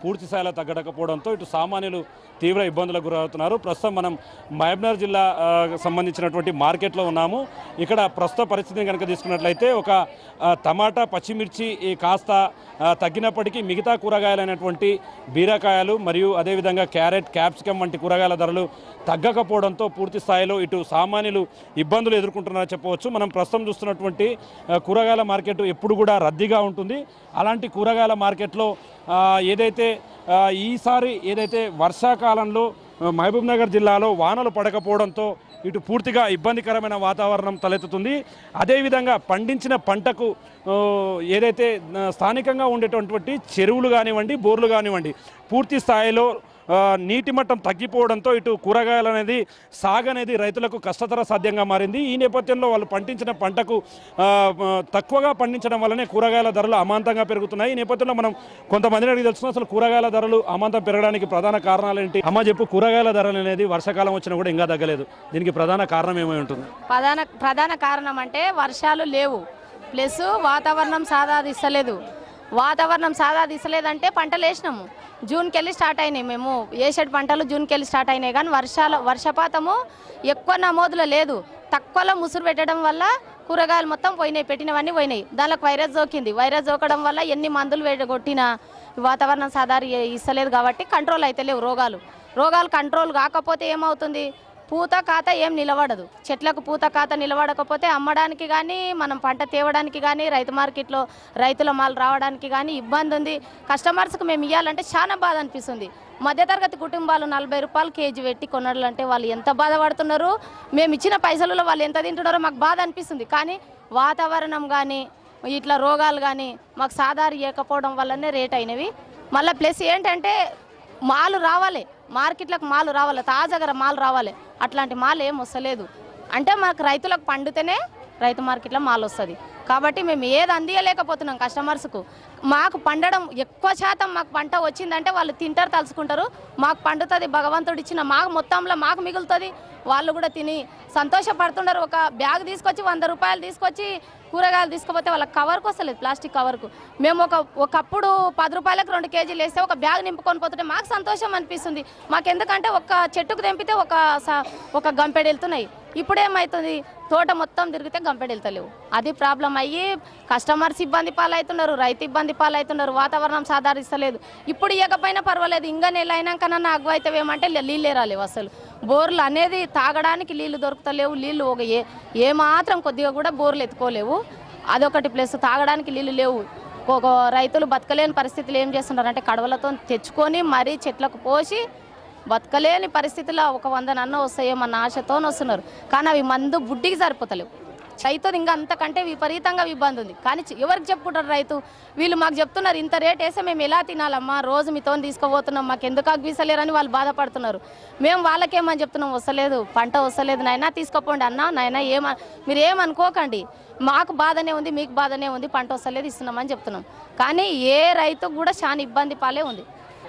పూర్తి స్థాయిలో తగ్గకపోవడంతో ఇటు సామాన్యులు తీవ్ర ఇబ్బందులకు గురవుతున్నారు ప్రస్తుతం మనం మహబూబ్నగర్ జిల్లా ఆ, సంబంధించినటువంటి మార్కెట్లో ఉన్నాము ఇక్కడ ప్రస్తుత పరిస్థితిని కనుక తీసుకున్నట్లయితే ఒక ఆ, టమాటా పచ్చిమిర్చి ఈ కాస్త ఆ, తగ్గినప్పటికీ మిగతా కూరగాయలైనటువంటి బీరకాయలు మరియు అదేవిధంగా క్యారెట్ క్యాప్సికమ్ వంటి కూరగాయల ధరలు తగ్గకపోవడంతో పూర్తి స్థాయిలో ఇటు సామాన్యులు ఇబ్బందులు ఎదుర్కొంటున్నారని చెప్పవచ్చు మనం ప్రస్తుతం చూస్తున్నటువంటి ఆ, కూరగాయల మార్కెట్ ఎప్పుడు కూడా రద్దీగా ఉంటుంది అలాంటి కూరగాయల మార్కెట్లో ఆ, ఏదైతే ఆ, ఈసారి ఏదైతే వర్షాకాలంలో ఆ, మహబూబ్ నగర్ జిల్లాలో వానలు పడకపోవడంతో ఇటు పూర్తిగా ఇబ్బందికరమైన వాతావరణం తలెత్తుతుంది అదేవిధంగా పండించిన పంటకు ఆ, ఏదైతే ఆ, స్థానికంగా ఉండేటటువంటి చెరువులు కానివ్వండి బోర్లు కానివ్వండి పూర్తి స్థాయిలో ఆ, నీటి మట్టం తగ్గిపోవడంతో ఇటు కూరగాయలు అనేది సాగు అనేది రైతులకు కష్టతర సాధ్యంగా మారింది ఈ నేపథ్యంలో వాళ్ళు పండించిన పంటకు ఆ, ఆ, తక్కువగా పండించడం వల్లనే కూరగాయల ధరలు అమాంతంగా పెరుగుతున్నాయి ఈ నేపథ్యంలో మనం కొంతమందిని అడిగి తెలుసుకున్నాం అసలు కూరగాయల ధరలు అమాంతం పెరగడానికి ప్రధాన కారణాలు ఏంటి అమ్మ చెప్పు కూరగాయల ధరలు అనేది వర్షాకాలం వచ్చినా కూడా ఇంకా తగ్గలేదు దీనికి ప్రధాన కారణం ఏమై ఉంటుంది ప్రధాన ప్రధాన కారణం అంటే వర్షాలు లేవు ప్లస్ వాతావరణం సాధాదిస్తలేదు వాతావరణం సాధాదిస్తలేదంటే పంటలు వేసినాము జూన్కి వెళ్ళి స్టార్ట్ అయినాయి మేము వేసేటి పంటలు జూన్కి వెళ్ళి స్టార్ట్ అయినాయి కానీ వర్షాల వర్షపాతము ఎక్కువ నమోదులో లేదు తక్కువలో ముసురు పెట్టడం వల్ల కూరగాయలు మొత్తం పోయినాయి పెట్టినవన్నీ పోయినాయి దానికి వైరస్ సోకింది వైరస్ సోకడం వల్ల ఎన్ని మందులు వేడి కొట్టినా వాతావరణం సాధారణ ఇస్తలేదు కాబట్టి కంట్రోల్ అయితే లేవు రోగాలు రోగాలు కంట్రోల్ కాకపోతే ఏమవుతుంది పూత కాత ఏం నిలబడదు చెట్లకు పూత కాత నిలబడకపోతే అమ్మడానికి కానీ మనం పంట తేవడానికి కానీ రైతు మార్కెట్లో రైతుల మాల్ రావడానికి కానీ ఇబ్బంది ఉంది కస్టమర్స్కి మేము ఇవ్వాలంటే చాలా బాధ అనిపిస్తుంది మధ్యతరగతి కుటుంబాలు నలభై రూపాయలు కేజీ పెట్టి కొనాలంటే వాళ్ళు ఎంత బాధపడుతున్నారు మేము ఇచ్చిన పైసలలో వాళ్ళు ఎంత తింటున్నారో మాకు బాధ అనిపిస్తుంది కానీ వాతావరణం కానీ ఇట్లా రోగాలు కానీ మాకు సాధారణ ఇవ్వకపోవడం వల్లనే రేట్ అయినవి మళ్ళీ ప్లస్ ఏంటంటే మాలు రావాలి మార్కెట్లకు మాలు రావాలి తాజాగా మాలు రావాలి అట్లాంటి మాలు ఏం వస్తలేదు అంటే మాకు రైతులకు పండితేనే రైతు మార్కెట్లో మాల్ వస్తుంది కాబట్టి మేము ఏది అందియలేకపోతున్నాం కస్టమర్స్కు మాకు పండడం ఎక్కువ శాతం మాకు పంట వచ్చిందంటే వాళ్ళు తింటారు తలుచుకుంటారు మాకు పండుతుంది భగవంతుడు ఇచ్చిన మాకు మొత్తంలో మాకు మిగులుతుంది వాళ్ళు కూడా తిని సంతోషపడుతున్నారు ఒక బ్యాగ్ తీసుకొచ్చి వంద రూపాయలు తీసుకొచ్చి కూరగాయలు తీసుకుపోతే వాళ్ళకి కవర్కి వస్తలేదు ప్లాస్టిక్ కవర్కు మేము ఒక ఒకప్పుడు పది రూపాయలకు రెండు కేజీలు వేస్తే ఒక బ్యాగ్ నింపుకొని పోతుంటే మాకు సంతోషం అనిపిస్తుంది మాకు ఎందుకంటే ఒక చెట్టుకు తెంపితే ఒక స- ఒక గంపెడు వెళ్తున్నాయి ఇప్పుడు ఏమవుతుంది తోట మొత్తం తిరిగితే గంపెడు వెళ్తలేవు అది ప్రాబ్లం అయ్యి కస్టమర్స్ ఇబ్బంది పాలవుతున్నారు రైతు ఇబ్బంది పాలవుతున్నారు వాతావరణం సాధారిస్తలేదు ఇప్పుడు ఇవ్వకపోయినా పర్వాలేదు ఇంకా నెల అయినాకనన్నా అగ్గు అయితే ఏమంటే నీళ్ళే రాలేవు అసలు బోర్లు అనేది తాగడానికి నీళ్లు దొరుకుతలేవు నీళ్లు ఒక ఏ ఏ మాత్రం కొద్దిగా కూడా బోర్లు ఎత్తుకోలేవు అదొకటి ప్లస్ తాగడానికి నీళ్లు లేవు ఒక రైతులు బతకలేని పరిస్థితులు ఏం చేస్తున్నారు అంటే కడవలతో తెచ్చుకొని మరీ చెట్లకు పోసి బతకలేని పరిస్థితిలో ఒక వంద నన్న వస్తాయేమన్న ఆశతో వస్తున్నారు కానీ అవి మందు బుడ్డికి సరిపోతలేవు రైతు ఇంకా అంతకంటే విపరీతంగా ఇబ్బంది ఉంది కానీ చి- ఎవరికి చెప్పుకుంటారు రైతు వీళ్ళు మాకు చెప్తున్నారు ఇంత రేట్ వేస్తే మేము ఎలా తినాలమ్మా రోజు మీతో తీసుకుపోతున్నాం మాకు ఎందుకు అగ్గిసలేరని వాళ్ళు బాధపడుతున్నారు మేము వాళ్ళకేమని చెప్తున్నాం వస్తలేదు పంట వస్తలేదు నాయనా తీసుకుపోండి అన్న నాయనా ఏమ మీరు ఏమనుకోకండి మాకు బాధనే ఉంది మీకు బాధనే ఉంది పంట వస్తలేదు ఇస్తున్నామని చెప్తున్నాం కానీ ఏ రైతుకు కూడా చాలా ఇబ్బంది పాలే ఉంది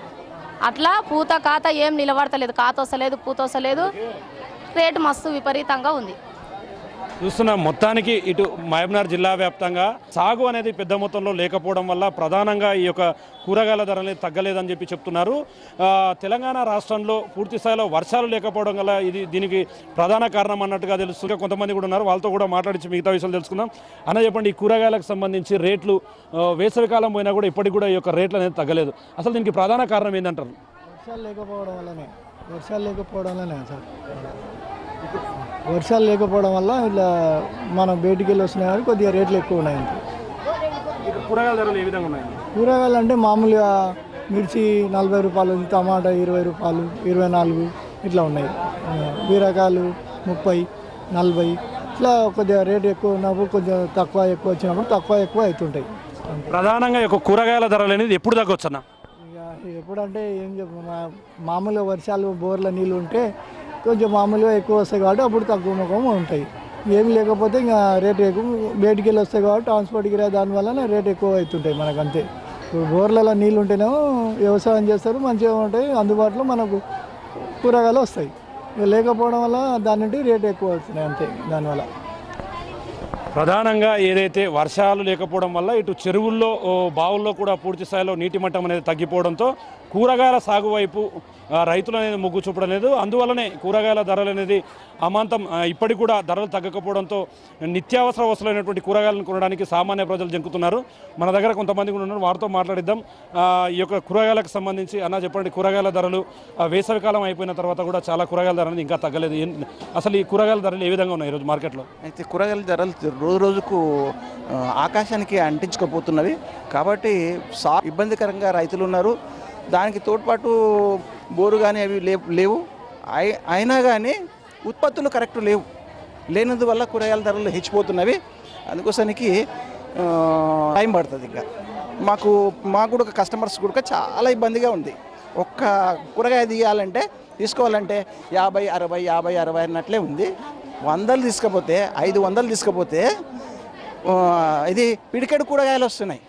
అట్లా పూత కాత ఏం నిలబడతలేదు కాత వస్తలేదు పూత వస్తలేదు రేటు మస్తు విపరీతంగా ఉంది చూస్తున్నాం మొత్తానికి ఇటు మహబూబ్నగర్ జిల్లా వ్యాప్తంగా సాగు అనేది పెద్ద మొత్తంలో లేకపోవడం వల్ల ప్రధానంగా ఈ యొక్క కూరగాయల ధరలు తగ్గలేదని చెప్పి చెప్తున్నారు ఆ, తెలంగాణ రాష్ట్రంలో పూర్తి స్థాయిలో వర్షాలు లేకపోవడం వల్ల ఇది దీనికి ప్రధాన కారణం అన్నట్టుగా తెలుస్తుంది కొంతమంది కూడా ఉన్నారు వాళ్ళతో కూడా మాట్లాడించి మిగతా విషయాలు తెలుసుకుందాం అన్న చెప్పండి ఈ కూరగాయలకు సంబంధించి రేట్లు ఆ, వేసవికాలం పోయినా కూడా ఇప్పటికి కూడా ఈ యొక్క రేట్లు అనేది తగ్గలేదు అసలు దీనికి ప్రధాన కారణం ఏంటంటారు వర్షాలు లేకపోవడం వల్లనే వర్షాలు లేకపోవడం వల్లనే సార్ వర్షాలు లేకపోవడం వల్ల ఇలా మనం బయటికి వెళ్ళి వస్తున్నాయి కానీ కొద్దిగా రేట్లు ఎక్కువ ఉన్నాయి అంతే ఇప్పుడు కూరగాయల ధరలు ఏ విధంగా ఉన్నాయి కూరగాయలు అంటే మామూలుగా మిర్చి నలభై రూపాయలు టమాటా ఇరవై రూపాయలు ఇరవై నాలుగు ఇట్లా ఉన్నాయి ఆ, బీరకాయలు ముప్పై నలభై ఇట్లా కొద్దిగా రేటు ఎక్కువ ఉన్నప్పుడు కొంచెం తక్కువ ఎక్కువ వచ్చినప్పుడు తక్కువ ఎక్కువ అవుతుంటాయి ప్రధానంగా ఈ యొక్క కూరగాయల ధరలు అనేది ఎప్పుడు తగ్గొచ్చు అన్న ఇక ఎప్పుడంటే ఏం చెప్పు మా- మామూలుగా వర్షాలు బోర్ల నీళ్ళు ఉంటే కొంచెం మామూలుగా ఎక్కువ వస్తాయి కాబట్టి అప్పుడు తక్కువ ముఖం ఉంటాయి ఏమి లేకపోతే ఇంకా రేటు ఎక్కువ బయటికి వెళ్ళి వస్తాయి కాబట్టి ట్రాన్స్పోర్ట్కి రా దానివల్ల రేట్ ఎక్కువ అవుతుంటాయి మనకు అంతే ఇప్పుడు బోర్లలో నీళ్ళు ఉంటేనేమో వ్యవసాయం చేస్తారు మంచిగా ఉంటాయి అందుబాటులో మనకు కూరగాయలు వస్తాయి ఇక లేకపోవడం వల్ల దాని నుండి రేటు ఎక్కువ అవుతున్నాయి అంతే దానివల్ల ప్రధానంగా ఏదైతే వర్షాలు లేకపోవడం వల్ల ఇటు చెరువుల్లో ఓ, బావుల్లో కూడా పూర్తి స్థాయిలో నీటి మట్టం అనేది తగ్గిపోవడంతో కూరగాయల సాగు వైపు ఆ, రైతులు అనేది మొగ్గు చూపడం లేదు అందువల్లనే కూరగాయల ధరలు అనేది అమాంతం ఆ, ఇప్పటికి కూడా ధరలు తగ్గకపోవడంతో నిత్యావసర వస్తువులైనటువంటి కూరగాయలను కొనడానికి సామాన్య ప్రజలు జంకుతున్నారు మన దగ్గర కొంతమంది కూడా ఉన్నారు వారితో మాట్లాడిద్దాం ఆ, ఈ యొక్క కూరగాయలకు సంబంధించి అన్న చెప్పండి కూరగాయల ధరలు ఆ, వేసవికాలం అయిపోయిన తర్వాత కూడా చాలా కూరగాయల ధర అనేది ఇంకా తగ్గలేదు ఏం- అసలు ఈ కూరగాయల ధరలు ఏ విధంగా ఉన్నాయి ఈరోజు మార్కెట్లో అయితే కూరగాయల ధరలు రోజు రోజుకు ఆ, ఆకాశానికి అంటించుకుపోతున్నవి కాబట్టి సా ఇబ్బందికరంగా రైతులు ఉన్నారు దానికి తోడ్పాటు బోరు కానీ అవి లేవు లేవు అయి- అయినా కానీ ఉత్పత్తులు కరెక్ట్ లేవు లేనందువల్ల కూరగాయల ధరలు హెచ్చిపోతున్నవి అందుకోసానికి ఆ, టైం పడుతుంది ఇంకా మాకు మాకు కూడా కస్టమర్స్ కూడా చాలా ఇబ్బందిగా ఉంది ఒక్క కూరగాయ తీయాలంటే తీసుకోవాలంటే యాభై అరవై యాభై అరవై అన్నట్లే ఉంది వందలు తీసుకపోతే ఐదు వందలు తీసుకపోతే ఆ, ఇది పిడికెడు కూరగాయలు వస్తున్నాయి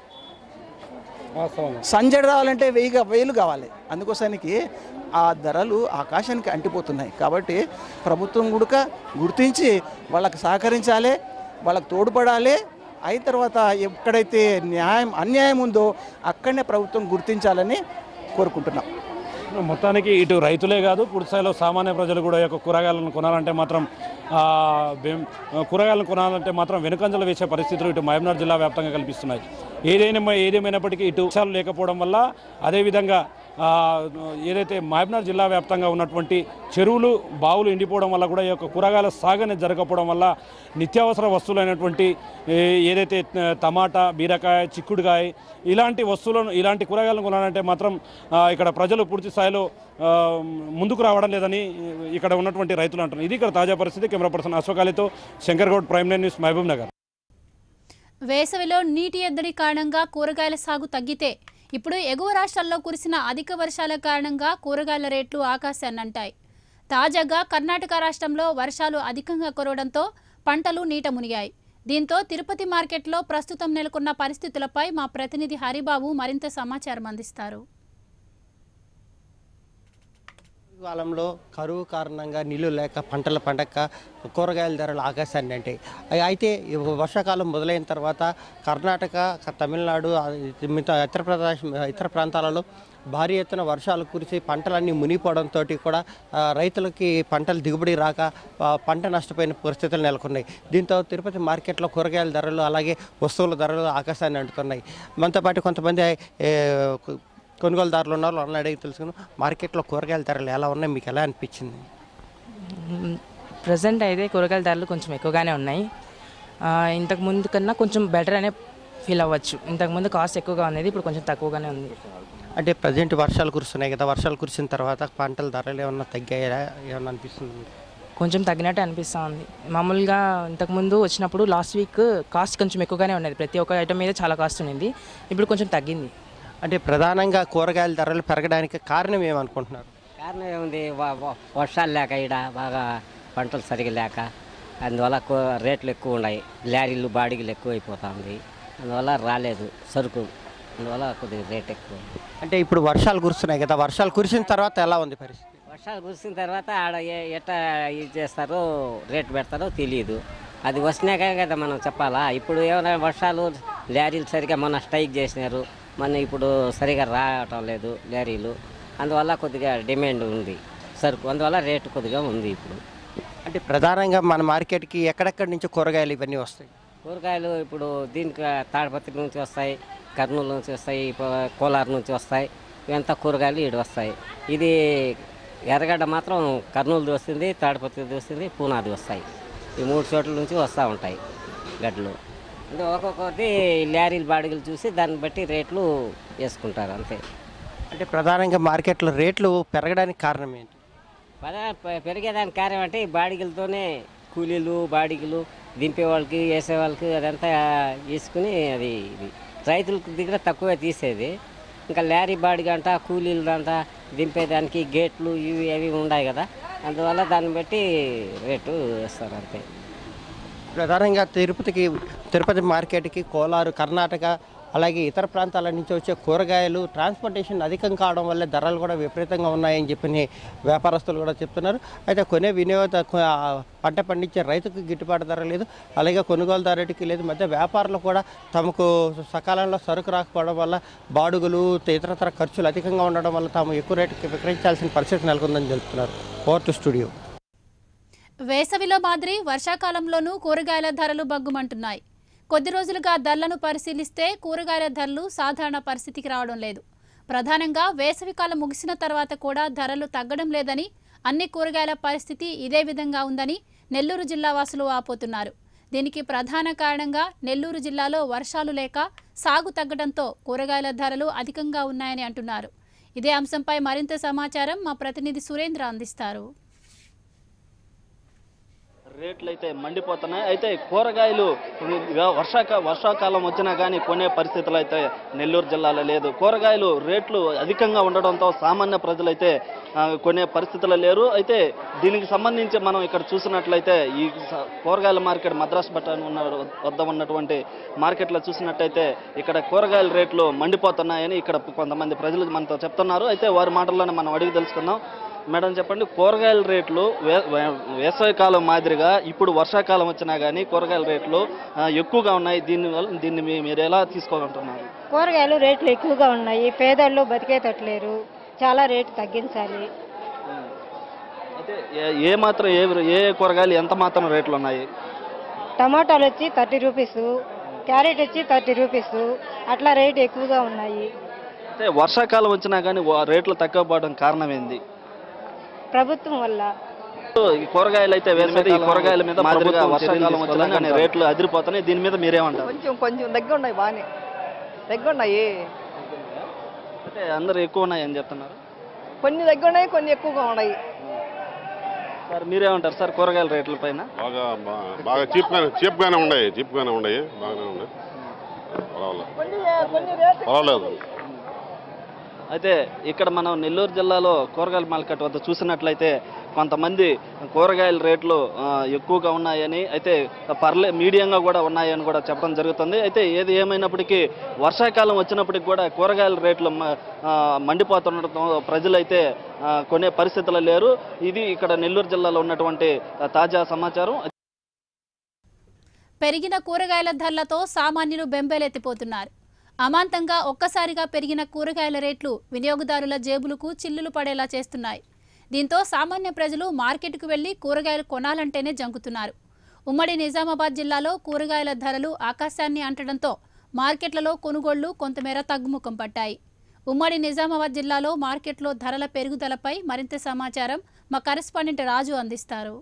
సంజడ్ రావాలంటే వెయ్యి కా- వేలు కావాలి అందుకోసానికి ఆ ధరలు ఆకాశానికి అంటిపోతున్నాయి కాబట్టి ప్రభుత్వం గుడక గుర్తించి వాళ్ళకి సహకరించాలి వాళ్ళకి తోడ్పడాలి అయిన తర్వాత ఎక్కడైతే న్యాయం అన్యాయం ఉందో అక్కడనే ప్రభుత్వం గుర్తించాలని కోరుకుంటున్నాం మొత్తానికి ఇటు రైతులే కాదు పూర్తి స్థాయిలో సామాన్య ప్రజలు కూడా ఈ యొక్క కూరగాయలను కొనాలంటే మాత్రం ఆ, బెం- కూరగాయలను కొనాలంటే మాత్రం వెనుకంజలు వేసే పరిస్థితులు ఇటు మహబూబ్నగర్ జిల్లా వ్యాప్తంగా కల్పిస్తున్నాయి ఏదైనా ఏదేమైనప్పటికీ ఇటు వర్షాలు లేకపోవడం వల్ల అదేవిధంగా ఆ, ఏదైతే మహబూబ్నగర్ జిల్లా వ్యాప్తంగా ఉన్నటువంటి చెరువులు బావులు ఎండిపోవడం వల్ల కూడా ఈ యొక్క కూరగాయల సాగు అనేది జరగకపోవడం వల్ల నిత్యావసర వస్తువులైనటువంటి ఏ, ఏదైతే ఆ, టమాటా బీరకాయ చిక్కుడుకాయ ఇలాంటి వస్తువులను ఇలాంటి కూరగాయలను కొనాలంటే మాత్రం ఆ, ఇక్కడ ప్రజలు పూర్తి స్థాయిలో ఆ, ముందుకు రావడం లేదని ఇక్కడ ఉన్నటువంటి రైతులు అంటున్నారు ఇది ఇక్కడ తాజా పరిస్థితి కెమెరా పర్సన్ అశోకాలితో Shankar Goud prime nine news Mahabubnagar వేసవిలో నీటి ఎద్దడి కారణంగా కూరగాయల సాగు తగ్గితే ఇప్పుడు ఎగువ రాష్ట్రాల్లో కురిసిన అధిక వర్షాల కారణంగా కూరగాయల రేట్లు ఆకాశాన్నంటాయి తాజాగా కర్ణాటక రాష్ట్రంలో వర్షాలు అధికంగా కురవడంతో పంటలు నీట మునిగాయి దీంతో తిరుపతి మార్కెట్లో ప్రస్తుతం నెలకొన్న పరిస్థితులపై మా ప్రతినిధి హరిబాబు మరింత సమాచారం అందిస్తారు కాలంలో కరువు కారణంగా నీళ్లు లేక పంటలు పండక కూరగాయల ధరలు ఆకాశాన్ని అంటే అయితే ఈ వర్షాకాలం మొదలైన తర్వాత కర్ణాటక క- తమిళనాడు ఆ, మిగతా ఇతర ప్రదేశ ఇతర ప్రాంతాలలో భారీ ఎత్తున వర్షాలు కురిసి పంటలన్నీ మునిగిపోవడంతో కూడా ఆ, రైతులకి పంటలు దిగుబడి రాక ఆ, పంట నష్టపోయిన పరిస్థితులు నెలకొన్నాయి దీంతో తిరుపతి మార్కెట్లో కూరగాయల ధరలు అలాగే వస్తువుల ధరలు ఆకాశాన్ని అంటుతున్నాయి మనతో పాటు కొంతమంది ఏ, కొ- కొనుగోలుదారులు ఉన్నారు వాళ్ళని అడిగి తెలుసుకుని మార్కెట్లో కూరగాయల ధరలు ఎలా ఉన్నాయి మీకు ఎలా అనిపించింది ప్రజెంట్ అయితే కూరగాయల ధరలు కొంచెం ఎక్కువగానే ఉన్నాయి ఆ, ఇంతకు ముందు కన్నా కొంచెం బెటర్ అనే ఫీల్ అవ్వచ్చు ఇంతకుముందు కాస్ట్ ఎక్కువగా ఉన్నది ఇప్పుడు కొంచెం తక్కువగానే ఉంది అంటే ప్రజెంట్ వర్షాలు కురుస్తున్నాయి కదా వర్షాలు కురిసిన తర్వాత పంటల ధరలు ఏమన్నా తగ్గాయా ఏమన్నా అనిపిస్తుంది మీకు? కొంచెం తగ్గినట్టు అనిపిస్తూ ఉంది మామూలుగా ఇంతకుముందు వచ్చినప్పుడు లాస్ట్ వీక్ కాస్ట్ కొంచెం ఎక్కువగానే ఉన్నది ప్రతి ఒక్క ఐటమ్ మీద చాలా కాస్ట్ ఉన్నది ఇప్పుడు కొంచెం తగ్గింది అంటే ప్రధానంగా కూరగాయల ధరలు పెరగడానికి కారణం ఏమనుకుంటున్నారు కారణం ఏముంది వ- వ- వర్షాలు లేక ఇక్కడ బాగా పంటలు సరిగా లేక అందువల్ల కూ- రేట్లు ఎక్కువ ఉన్నాయి లారీలు బాడీలు ఎక్కువ అయిపోతా ఉంది అందువల్ల రాలేదు సరుకు అందువల్ల కొద్దిగా రేట్ ఎక్కువ ఉంది. అంటే ఇప్పుడు వర్షాలు కురుస్తున్నాయి కదా వర్షాలు కురిసిన తర్వాత ఎలా ఉంది పరిస్థితి వర్షాలు కురిసిన తర్వాత ఆడ ఏ- ఎట్లా ఇది చేస్తారో రేట్ పెడతారో తెలియదు అది వస్తున్నాక కదా మనం చెప్పాలా ఇప్పుడు ఏమైనా వర్షాలు లారీలు సరిగా మొన్న స్ట్రైక్ చేసినారు మన ఇప్పుడు సరిగా రావటం లేదు లారీలు అందువల్ల కొద్దిగా డిమాండ్ ఉంది సరుకు అందువల్ల రేటు కొద్దిగా ఉంది ఇప్పుడు అంటే ప్రధానంగా మన మార్కెట్కి ఎక్కడెక్కడి నుంచి కూరగాయలు ఇవన్నీ వస్తాయి కూరగాయలు ఇప్పుడు దీనికి తాడిపత్రి నుంచి వస్తాయి కర్నూలు నుంచి వస్తాయి ఇప్పుడు కోలార్ నుంచి వస్తాయి ఇవంతా కూరగాయలు ఇటు వస్తాయి ఇది ఎర్రగడ్డ మాత్రం కర్నూలుది వస్తుంది తాడిపత్రిది వస్తుంది పూనాది వస్తాయి ఈ మూడు చోట్ల నుంచి వస్తూ ఉంటాయి గడ్డలు అంటే ఒక్కొక్కటి లారీలు బాడిగలు చూసి దాన్ని బట్టి రేట్లు వేసుకుంటారు అంతే అంటే ప్రధానంగా మార్కెట్లో రేట్లు పెరగడానికి కారణం ఏంటి పద పె- పెరిగేదానికి కారణం అంటే ఈ బాడిగలతోనే కూలీలు బాడిగలు దింపే వాళ్ళకి వేసే వాళ్ళకి అదంతా వేసుకుని అది ఇది రైతులకు దగ్గర తక్కువే తీసేది ఇంకా లారీ బాడిగ అంట కూలీలు అంట దింపేదానికి గేట్లు ఇవి అవి ఉన్నాయి కదా అందువల్ల దాన్ని బట్టి రేటు వేస్తారు అంతే ప్రధానంగా తిరుపతికి తిరుపతి మార్కెట్కి కోలారు కర్ణాటక అలాగే ఇతర ప్రాంతాల నుంచి వచ్చే కూరగాయలు ట్రాన్స్పోర్టేషన్ అధికం కావడం వల్ల ధరలు కూడా విపరీతంగా ఉన్నాయని చెప్పి వ్యాపారస్తులు కూడా చెప్తున్నారు అయితే కొనే వినియోగ ఆ, పంట పండించే రైతుకు గిట్టుబాటు ధర లేదు అలాగే కొనుగోలుదారుడికి లేదు మధ్య వ్యాపారులు కూడా తమకు సకాలంలో సరుకు రాకపోవడం వల్ల బాడుగులు ఇతరతర ఖర్చులు అధికంగా ఉండడం వల్ల తాము ఎక్కువ రేటుకి విక్రయించాల్సిన పరిస్థితి నెలకొందని తెలుపుతున్నారు పోర్ట్ స్టూడియో వేసవిలో మాదిరి వర్షాకాలంలోనూ కూరగాయల ధరలు బగ్గుమంటున్నాయి కొద్ది రోజులుగా ధరలను పరిశీలిస్తే కూరగాయల ధరలు సాధారణ పరిస్థితికి రావడం లేదు ప్రధానంగా వేసవికాలం ముగిసిన తర్వాత కూడా ధరలు తగ్గడం లేదని అన్ని కూరగాయల పరిస్థితి ఇదే విధంగా ఉందని నెల్లూరు జిల్లా వాసులు ఆపోతున్నారు దీనికి ప్రధాన కారణంగా నెల్లూరు జిల్లాలో వర్షాలు లేక సాగు తగ్గడంతో కూరగాయల ధరలు అధికంగా ఉన్నాయని అంటున్నారు ఇదే అంశంపై మరింత సమాచారం మా ప్రతినిధి సురేంద్ర అందిస్తారు రేట్లు అయితే మండిపోతున్నాయి అయితే కూరగాయలు వర్షాక వర్షాకాలం వచ్చినా కానీ కొనే పరిస్థితులు అయితే నెల్లూరు జిల్లాలో లేదు కూరగాయలు రేట్లు అధికంగా ఉండడంతో సామాన్య ప్రజలైతే ఆ, కొనే పరిస్థితులు లేరు అయితే దీనికి సంబంధించి మనం ఇక్కడ చూసినట్లయితే ఈ స- కూరగాయల మార్కెట్ మద్రాస్ బట్టాన్ ఉన్న వద్ద ఉన్నటువంటి మార్కెట్లో చూసినట్టయితే ఇక్కడ కూరగాయల రేట్లు మండిపోతున్నాయని ఇక్కడ కొంతమంది ప్రజలు మనతో చెప్తున్నారు అయితే వారి మాటల్లోనే మనం అడిగి తెలుసుకుందాం మేడం చెప్పండి కూరగాయల రేట్లు వే వే- వేసవికాలం మాదిరిగా ఇప్పుడు వర్షాకాలం వచ్చినా కానీ కూరగాయల రేట్లు ఆ, ఎక్కువగా ఉన్నాయి దీని వల్ల దీన్ని మీ- మీరు ఎలా తీసుకోగలుగుతున్నారు కూరగాయలు రేట్లు ఎక్కువగా ఉన్నాయి పేదళ్ళు బతికేటట్లేరు చాలా రేటు తగ్గించాలి అయితే ఏ- ఏ మాత్రం ఏ ఏ కూరగాయలు ఎంత మాత్రం రేట్లు ఉన్నాయి టమాటాలు వచ్చి థర్టీ రూపీస్ క్యారెట్ వచ్చి థర్టీ రూపీస్ అట్లా రేటు ఎక్కువగా ఉన్నాయి అయితే వర్షాకాలం వచ్చినా కానీ వా- రేట్లు తగ్గకపోవడం కారణం ఏంది ప్రభుత్వం వల్ల ఈ కూరగాయలు అయితే వేరే మీద ఈ కూరగాయల మీద మాదిరిగా వర్షాకాలం వచ్చినా కానీ రేట్లు అదిరిపోతున్నాయి దీని మీద మీరేమంటారు కొంచెం కొంచెం దగ్గర ఉన్నాయి బాగానే దగ్గర ఉన్నాయి అంటే అందరు ఎక్కువ ఉన్నాయి అని చెప్తున్నారు కొన్ని దగ్గర ఉన్నాయి కొన్ని ఎక్కువగా ఉన్నాయి సార్ మీరేమంటారు సార్ కూరగాయల రేట్ల పైన బాగా బా- బాగా చీప్గానే చీప్గానే ఉన్నాయి చీప్గానే ఉన్నాయి బాగానే ఉన్నాయి పర్వాలేదు పర్వాలేదు అయితే ఇక్కడ మనం నెల్లూరు జిల్లాలో కూరగాయల మార్కెట్ వద్ద చూసినట్లయితే కొంతమంది కూరగాయల రేట్లు ఆ, ఎక్కువగా ఉన్నాయని అయితే పర్లే మీడియంగా కూడా ఉన్నాయని కూడా చెప్పడం జరుగుతుంది అయితే ఏది ఏమైనప్పటికీ వర్షాకాలం వచ్చినప్పటికి కూడా కూరగాయల రేట్లు మ- ఆ, మండిపోతుండటంతో ప్రజలైతే ఆ, కొనే పరిస్థితులు లేరు ఇది ఇక్కడ నెల్లూరు జిల్లాలో ఉన్నటువంటి ఆ, తాజా సమాచారం పెరిగిన కూరగాయల ధరలతో సామాన్యులు బెంబేలెత్తిపోతున్నారు అమాంతంగా ఒక్కసారిగా పెరిగిన కూరగాయల రేట్లు వినియోగదారుల జేబులకు చిల్లులు పడేలా చేస్తున్నాయి దీంతో సామాన్య ప్రజలు మార్కెట్కు వెళ్లి కూరగాయలు కొనాలంటేనే జంకుతున్నారు ఉమ్మడి నిజామాబాద్ జిల్లాలో కూరగాయల ధరలు ఆకాశాన్ని అంటడంతో మార్కెట్లలో కొనుగోళ్లు కొంతమేర తగ్గుముఖం పట్టాయి ఉమ్మడి నిజామాబాద్ జిల్లాలో మార్కెట్లో ధరల పెరుగుదలపై మరింత సమాచారం మా కరెస్పాండెంట్ రాజు అందిస్తారు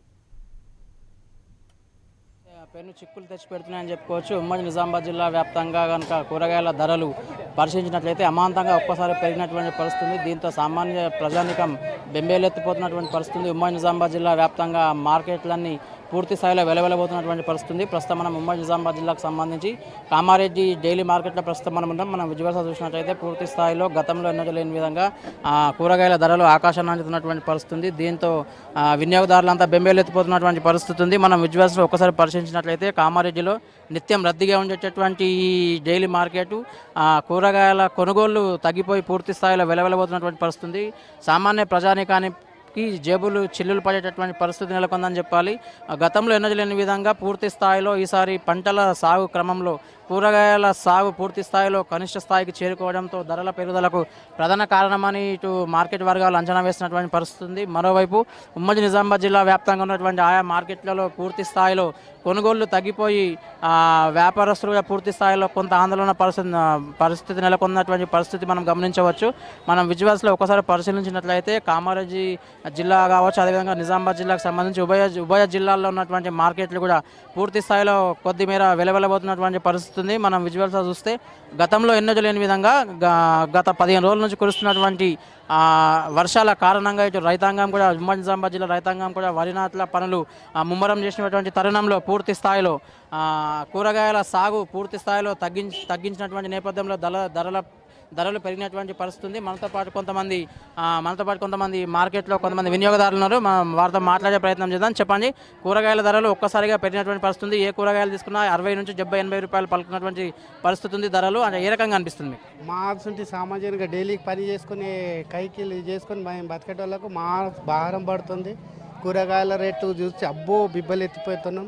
పెను చిక్కులు తెచ్చి పెడుతున్నాయని చెప్పుకోవచ్చు ఉమ్మడి నిజామాబాద్ జిల్లా వ్యాప్తంగా కనుక కూరగాయల ధరలు పరిశీలించినట్లయితే అమాంతంగా ఒక్కసారి పెరిగినటువంటి పరిస్థితి ఉంది దీంతో సామాన్య ప్రజానికం బెంబేలెత్తిపోతున్నటువంటి పరిస్థితి ఉంది ఉమ్మడి నిజామాబాద్ జిల్లా వ్యాప్తంగా మార్కెట్లన్నీ పూర్తి స్థాయిలో వెలవెలబోతున్నటువంటి పరిస్థితి ఉంది ప్రస్తుతం మనం ఉమ్మడి నిజామాబాద్ జిల్లాకు సంబంధించి కామారెడ్డి డైలీ మార్కెట్లో ప్రస్తుతం మనం ఉన్నాం మనం విజువల్స్ చూసినట్లయితే పూర్తి స్థాయిలో గతంలో ఎన్నడూ లేని విధంగా ఆ, కూరగాయల ధరలు ఆకాశాన్ని అందుతున్నటువంటి పరిస్థితి ఉంది దీంతో ఆ, వినియోగదారులంతా బెంబేలెత్తిపోతున్నటువంటి పరిస్థితి ఉంది మనం విజువల్స్లో ఒకసారి పరిశీలించినట్లయితే కామారెడ్డిలో నిత్యం రద్దీగా ఉండేటటువంటి ఈ డైలీ మార్కెట్ ఆ, కూరగాయల కొనుగోళ్లు తగ్గిపోయి పూర్తి స్థాయిలో వెలవెలబోతున్నటువంటి పరిస్థితి ఉంది సామాన్య ప్రజానికానికి కి జేబులు చిల్లులు పడేటటువంటి పరిస్థితి నెలకొందని చెప్పాలి ఆ, గతంలో ఎన్నడూ లేని విధంగా పూర్తి స్థాయిలో ఈసారి పంటల సాగు క్రమంలో కూరగాయల సాగు పూర్తి స్థాయిలో కనిష్ట స్థాయికి చేరుకోవడంతో ధరల పెరుగుదలకు ప్రధాన కారణమని ఇటు మార్కెట్ వర్గాలు అంచనా వేసినటువంటి పరిస్థితి ఉంది మరోవైపు ఉమ్మడి నిజామాబాద్ జిల్లా వ్యాప్తంగా ఉన్నటువంటి ఆయా మార్కెట్లలో పూర్తి స్థాయిలో కొనుగోళ్లు తగ్గిపోయి ఆ, వ్యాపారస్తులు కూడా పూర్తి స్థాయిలో కొంత ఆందోళన పరిస్థితి పరిస్థితి నెలకొన్నటువంటి పరిస్థితి మనం గమనించవచ్చు మనం విజువల్స్లో ఒకసారి పరిశీలించినట్లయితే కామారెడ్డి జిల్లా కావచ్చు అదేవిధంగా నిజామాబాద్ జిల్లాకు సంబంధించి ఉభయ ఉభయ జిల్లాల్లో ఉన్నటువంటి మార్కెట్లు కూడా పూర్తి స్థాయిలో కొద్ది మేర వెలవెలబోతున్నటువంటి పరిస్థితి ఉంది మనం విజువల్స్ చూస్తే గతంలో ఎన్నడూ లేని విధంగా గ- గత పదిహేను రోజుల నుంచి కురుస్తున్నటువంటి ఆ, వర్షాల కారణంగా ఇటు రైతాంగం కూడా ఉమ్మడి నిజామాబాద్ జిల్లా రైతాంగం కూడా వరి నాట్ల పనులు ఆ, ముమ్మరం చేసినటువంటి తరుణంలో పూర్తి స్థాయిలో ఆ, కూరగాయల సాగు పూర్తి స్థాయిలో తగ్గించి తగ్గించినటువంటి నేపథ్యంలో ధర ధరల ధరలు పెరిగినటువంటి పరిస్థితి ఉంది మనతో పాటు కొంతమంది ఆ, మనతో పాటు కొంతమంది మార్కెట్లో కొంతమంది వినియోగదారులు ఉన్నారు మనం వారితో మాట్లాడే ప్రయత్నం చేద్దాం చెప్పండి కూరగాయల ధరలు ఒక్కసారిగా పెరిగినటువంటి పరిస్థితి ఉంది ఏ కూరగాయలు తీసుకున్నా అరవై నుంచి డెబ్బై ఎనభై రూపాయలు పలుకున్నటువంటి పరిస్థితి ఉంది ధరలు అంటే ఏ రకంగా అనిపిస్తుంది మీకు మా అసంటి సామాజికంగా డైలీ పని చేసుకుని కైకిలు చేసుకొని మేము బతికేటోళ్ళకు మా భారం పడుతుంది కూరగాయల రేటు చూసి అబ్బో బిబ్బలు ఎత్తిపోతున్నాం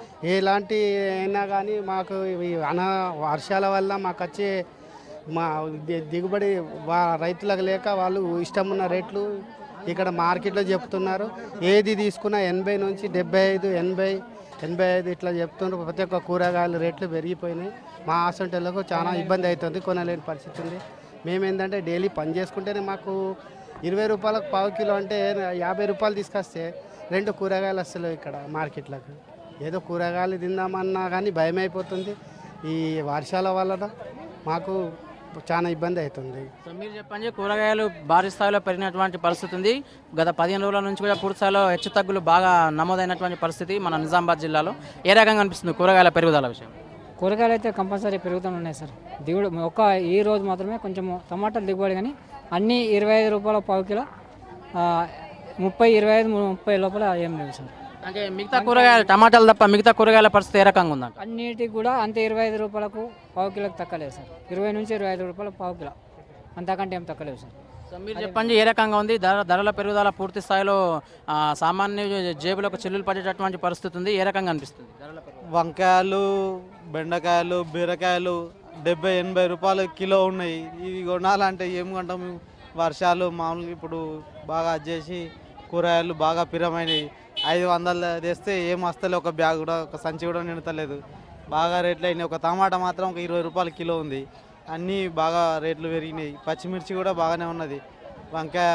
ఎలాంటి అయినా కానీ మాకు ఇవి అన వర్షాల వల్ల మాకు వచ్చే మా ది- దిగుబడి వా రైతులకు లేక వాళ్ళు ఇష్టం ఉన్న రేట్లు ఇక్కడ మార్కెట్లో చెప్తున్నారు ఏది తీసుకున్నా ఎనభై నుంచి డెబ్బై ఐదు ఎనభై ఎనభై ఐదు ఇట్లా చెప్తున్నారు ప్రతి ఒక్క కూరగాయల రేట్లు పెరిగిపోయినాయి మా హాస్పిటల్లకు చాలా ఇబ్బంది అవుతుంది కొనలేని పరిస్థితి ఉంది మేము ఏంటంటే డైలీ పని చేసుకుంటేనే మాకు ఇరవై రూపాయలకు పావు కిలో అంటే యాభై రూపాయలు తీసుకొస్తే రెండు కూరగాయలు వస్తలేవు ఇక్కడ మార్కెట్లకు ఏదో కూరగాయలు తిందామన్నా కానీ భయం అయిపోతుంది ఈ వర్షాల వలన మాకు చాలా ఇబ్బంది అవుతుంది సో మీరు చెప్పండి కూరగాయలు భారీ స్థాయిలో పెరిగినటువంటి పరిస్థితి ఉంది గత పదిహేను రోజుల నుంచి కూడా పూర్తి స్థాయిలో హెచ్చు తగ్గులు బాగా నమోదైనటువంటి పరిస్థితి మన నిజామాబాద్ జిల్లాలో ఏ రకంగా అనిపిస్తుంది కూరగాయల పెరుగుదల విషయం కూరగాయలు అయితే కంపల్సరీ పెరుగుతూనే ఉన్నాయి సార్ దిగుడు ఒక ఈ రోజు మాత్రమే కొంచెం టమాటాలు దిగుబడి కానీ అన్నీ ఇరవై ఐదు రూపాయల పావు కిలో ఆ, ముప్పై ఇరవై ఐదు ముప్పై లోపల ఏం లేవు సార్ అంటే మిగతా కూరగాయలు టమాటాలు తప్ప మిగతా కూరగాయల పరిస్థితి ఏ రకంగా ఉందంట అన్నిటికి కూడా అంతే ఇరవై ఐదు రూపాయలకు పావు కిలోకి తక్కలేదు సార్ ఇరవై నుంచి ఇరవై ఐదు రూపాయలు పావు కిలో అంతకంటే ఏం తక్కలేదు సార్ సో మీరు చెప్పండి ఏ రకంగా ఉంది ధర ధరల పెరుగుదల పూర్తి స్థాయిలో ఆ, సామాన్య జేబులకు చిల్లులు పడేటటువంటి పరిస్థితి ఉంది ఏ రకంగా అనిపిస్తుంది ధరల పెరుగుదల వంకాయలు బెండకాయలు బీరకాయలు డెబ్బై ఎనభై రూపాయలు కిలో ఉన్నాయి ఇవి కొనాలంటే ఏం కొంటాం వర్షాలు మామూలుగా ఇప్పుడు బాగా అది చేసి కూరగాయలు బాగా పిరమైనవి ఐదు వందలు తెస్తే ఏం వస్తలే ఒక బ్యాగ్ కూడా ఒక సంచి కూడా నిండుతలేదు బాగా రేట్లు అయినాయి ఒక టమాటా మాత్రం ఒక ఇరవై రూపాయల కిలో ఉంది అన్నీ బాగా రేట్లు పెరిగినాయి పచ్చిమిర్చి కూడా బాగానే ఉన్నది వంకాయ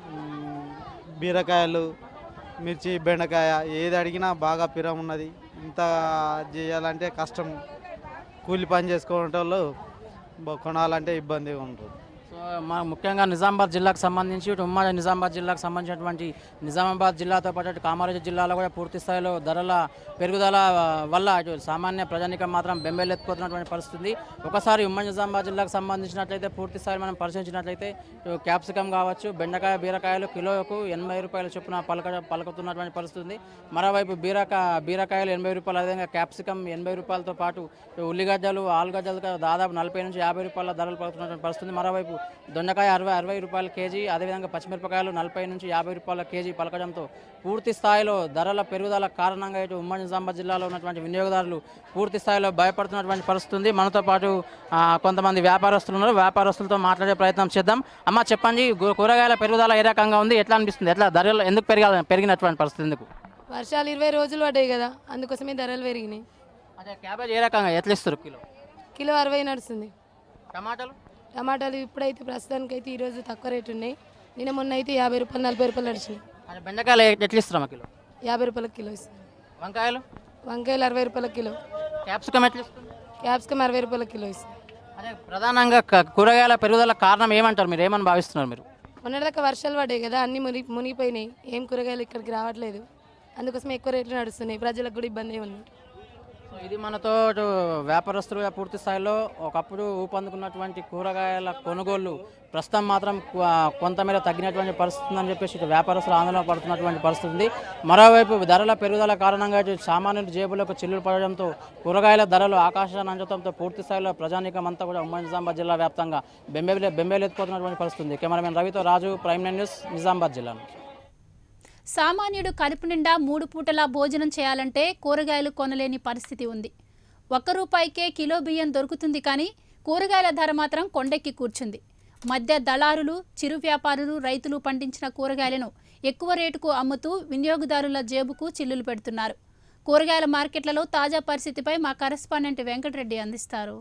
మ్, బీరకాయలు మిర్చి బెండకాయ ఏది అడిగినా బాగా పిరం ఉన్నది ఇంత చేయాలంటే కష్టం కూలి పని చేసుకునే వాళ్ళు బ- కొనాలంటే ఇబ్బందిగా ఉంటుంది సో మా ముఖ్యంగా నిజామాబాద్ జిల్లాకు సంబంధించి ఇటు ఉమ్మడి నిజామాబాద్ జిల్లాకు సంబంధించినటువంటి నిజామాబాద్ జిల్లాతో పాటు అటు కామారెడ్డి జిల్లాలో కూడా పూర్తి స్థాయిలో ధరల పెరుగుదల వల్ల ఇటు సామాన్య ప్రజానికం మాత్రం బెంబేలెత్తిపోతున్నటువంటి పరిస్థితి ఉంది. ఒకసారి ఉమ్మడి నిజామాబాద్ జిల్లాకు సంబంధించినట్లయితే పూర్తి స్థాయి మనం పరిశీలించినట్లయితే ఇటు క్యాప్సికమ్ కావచ్చు బెండకాయ బీరకాయలు కిలోకు ఎనభై రూపాయల చొప్పున పలక పలుకుతున్నటువంటి పరిస్థితి ఉంది మరోవైపు బీరకా బీరకాయలు ఎనభై రూపాయలు అదేవిధంగా క్యాప్సికమ్ ఎనభై రూపాయలతో పాటు ఇటు ఉల్లిగడ్డలు ఆలుగడ్డలు దాదాపు నలభై నుంచి యాభై రూపాయల ధరలు పలుకుతున్నటువంటి పరిస్థితి ఉంది. మరోవైపు దొండకాయ అరవై అరవై రూపాయల కేజీ అదేవిధంగా పచ్చిమిరపకాయలు నలభై నుంచి యాభై రూపాయల కేజీ పలకడంతో పూర్తి స్థాయిలో ధరల పెరుగుదల కారణంగా ఇటు ఉమ్మడి నిజామాబాద్ జిల్లాలో ఉన్నటువంటి వినియోగదారులు పూర్తి స్థాయిలో భయపడుతున్నటువంటి పరిస్థితి ఉంది మనతో పాటు ఆ, కొంతమంది వ్యాపారస్తులు ఉన్నారు వ్యాపారస్తులతో మాట్లాడే ప్రయత్నం చేద్దాం అమ్మ చెప్పండి గు- కూరగాయల పెరుగుదల ఏ రకంగా ఉంది ఎట్లా అనిపిస్తుంది ఎట్లా ధరలు ఎందుకు పెరగాలి పెరిగినటువంటి పరిస్థితి ఎందుకు వర్షాలు ఇరవై రోజులు పడ్డాయి కదా అందుకోసమే ధరలు పెరిగినాయి అదే క్యాబేజ్ ఏ రకంగా ఎట్లా ఇస్తారు కిలో కిలో అరవై నడుస్తుంది టమాటాలు టమాటాలు ఇప్పుడైతే ప్రస్తుతానికి అయితే ఈరోజు తక్కువ రేటు ఉన్నాయి నిన్న మొన్న అయితే యాభై రూపాయలు నలభై రూపాయలు నడిచినాయి అదే బెండకాయలు ఎ- ఎట్లా ఇస్తారమ్మా కిలో యాభై రూపాయలకు కిలో ఇస్తుంది వంకాయలు వంకాయలు అరవై రూపాయల కిలో క్యాప్సికమ్ ఎట్లా ఇస్తుంది క్యాప్సికమ్ అరవై రూపాయల కిలో ఇస్తుంది అదే ప్రధానంగా క- కూరగాయల పెరుగుదల కారణం ఏమంటారు మీరు ఏమని భావిస్తున్నారు మీరు మొన్నటిదాకా వర్షాలు పడ్డాయి కదా అన్ని మునిగి మునిగిపోయినాయి ఏం కూరగాయలు ఇక్కడికి రావట్లేదు అందుకోసం ఎక్కువ రేట్లు నడుస్తున్నాయి ప్రజలకు కూడా ఇబ్బంది ఉంది సో ఇది మనతో ఇటు వ్యాపారస్తులుగా పూర్తి స్థాయిలో ఒకప్పుడు ఊపందుకున్నటువంటి కూరగాయల కొనుగోళ్లు ప్రస్తుతం మాత్రం కొ- కొంతమేర తగ్గినటువంటి పరిస్థితి ఉందని చెప్పేసి ఇటు వ్యాపారస్తులు ఆందోళన పడుతున్నటువంటి పరిస్థితి ఉంది మరోవైపు ధరల పెరుగుదల కారణంగా ఇటు సామాన్యుల జేబులకు చిల్లులు పడడంతో కూరగాయల ధరలు ఆకాశాన్ని అంచడంతో పూర్తి స్థాయిలో ప్రజానీకం అంతా కూడా ఉమ్మడి నిజామాబాద్ జిల్లా వ్యాప్తంగా బెంబేలే బెంబేలెత్తిపోతున్నటువంటి పరిస్థితి ఉంది కెమెరామెన్ రవితో Raju prime nine news Nizamabad జిల్లా నుంచి సామాన్యుడు కడుపు నిండా మూడు పూటలా భోజనం చేయాలంటే కూరగాయలు కొనలేని పరిస్థితి ఉంది ఒక్క రూపాయికే కిలో బియ్యం దొరుకుతుంది కానీ కూరగాయల ధర మాత్రం కొండెక్కి కూర్చుంది మధ్య దళారులు చిరు వ్యాపారులు రైతులు పండించిన కూరగాయలను ఎక్కువ రేటుకు అమ్ముతూ వినియోగదారుల జేబుకు చిల్లులు పెడుతున్నారు కూరగాయల మార్కెట్లలో తాజా పరిస్థితిపై మా కరెస్పాండెంట్ వెంకటరెడ్డి అందిస్తారు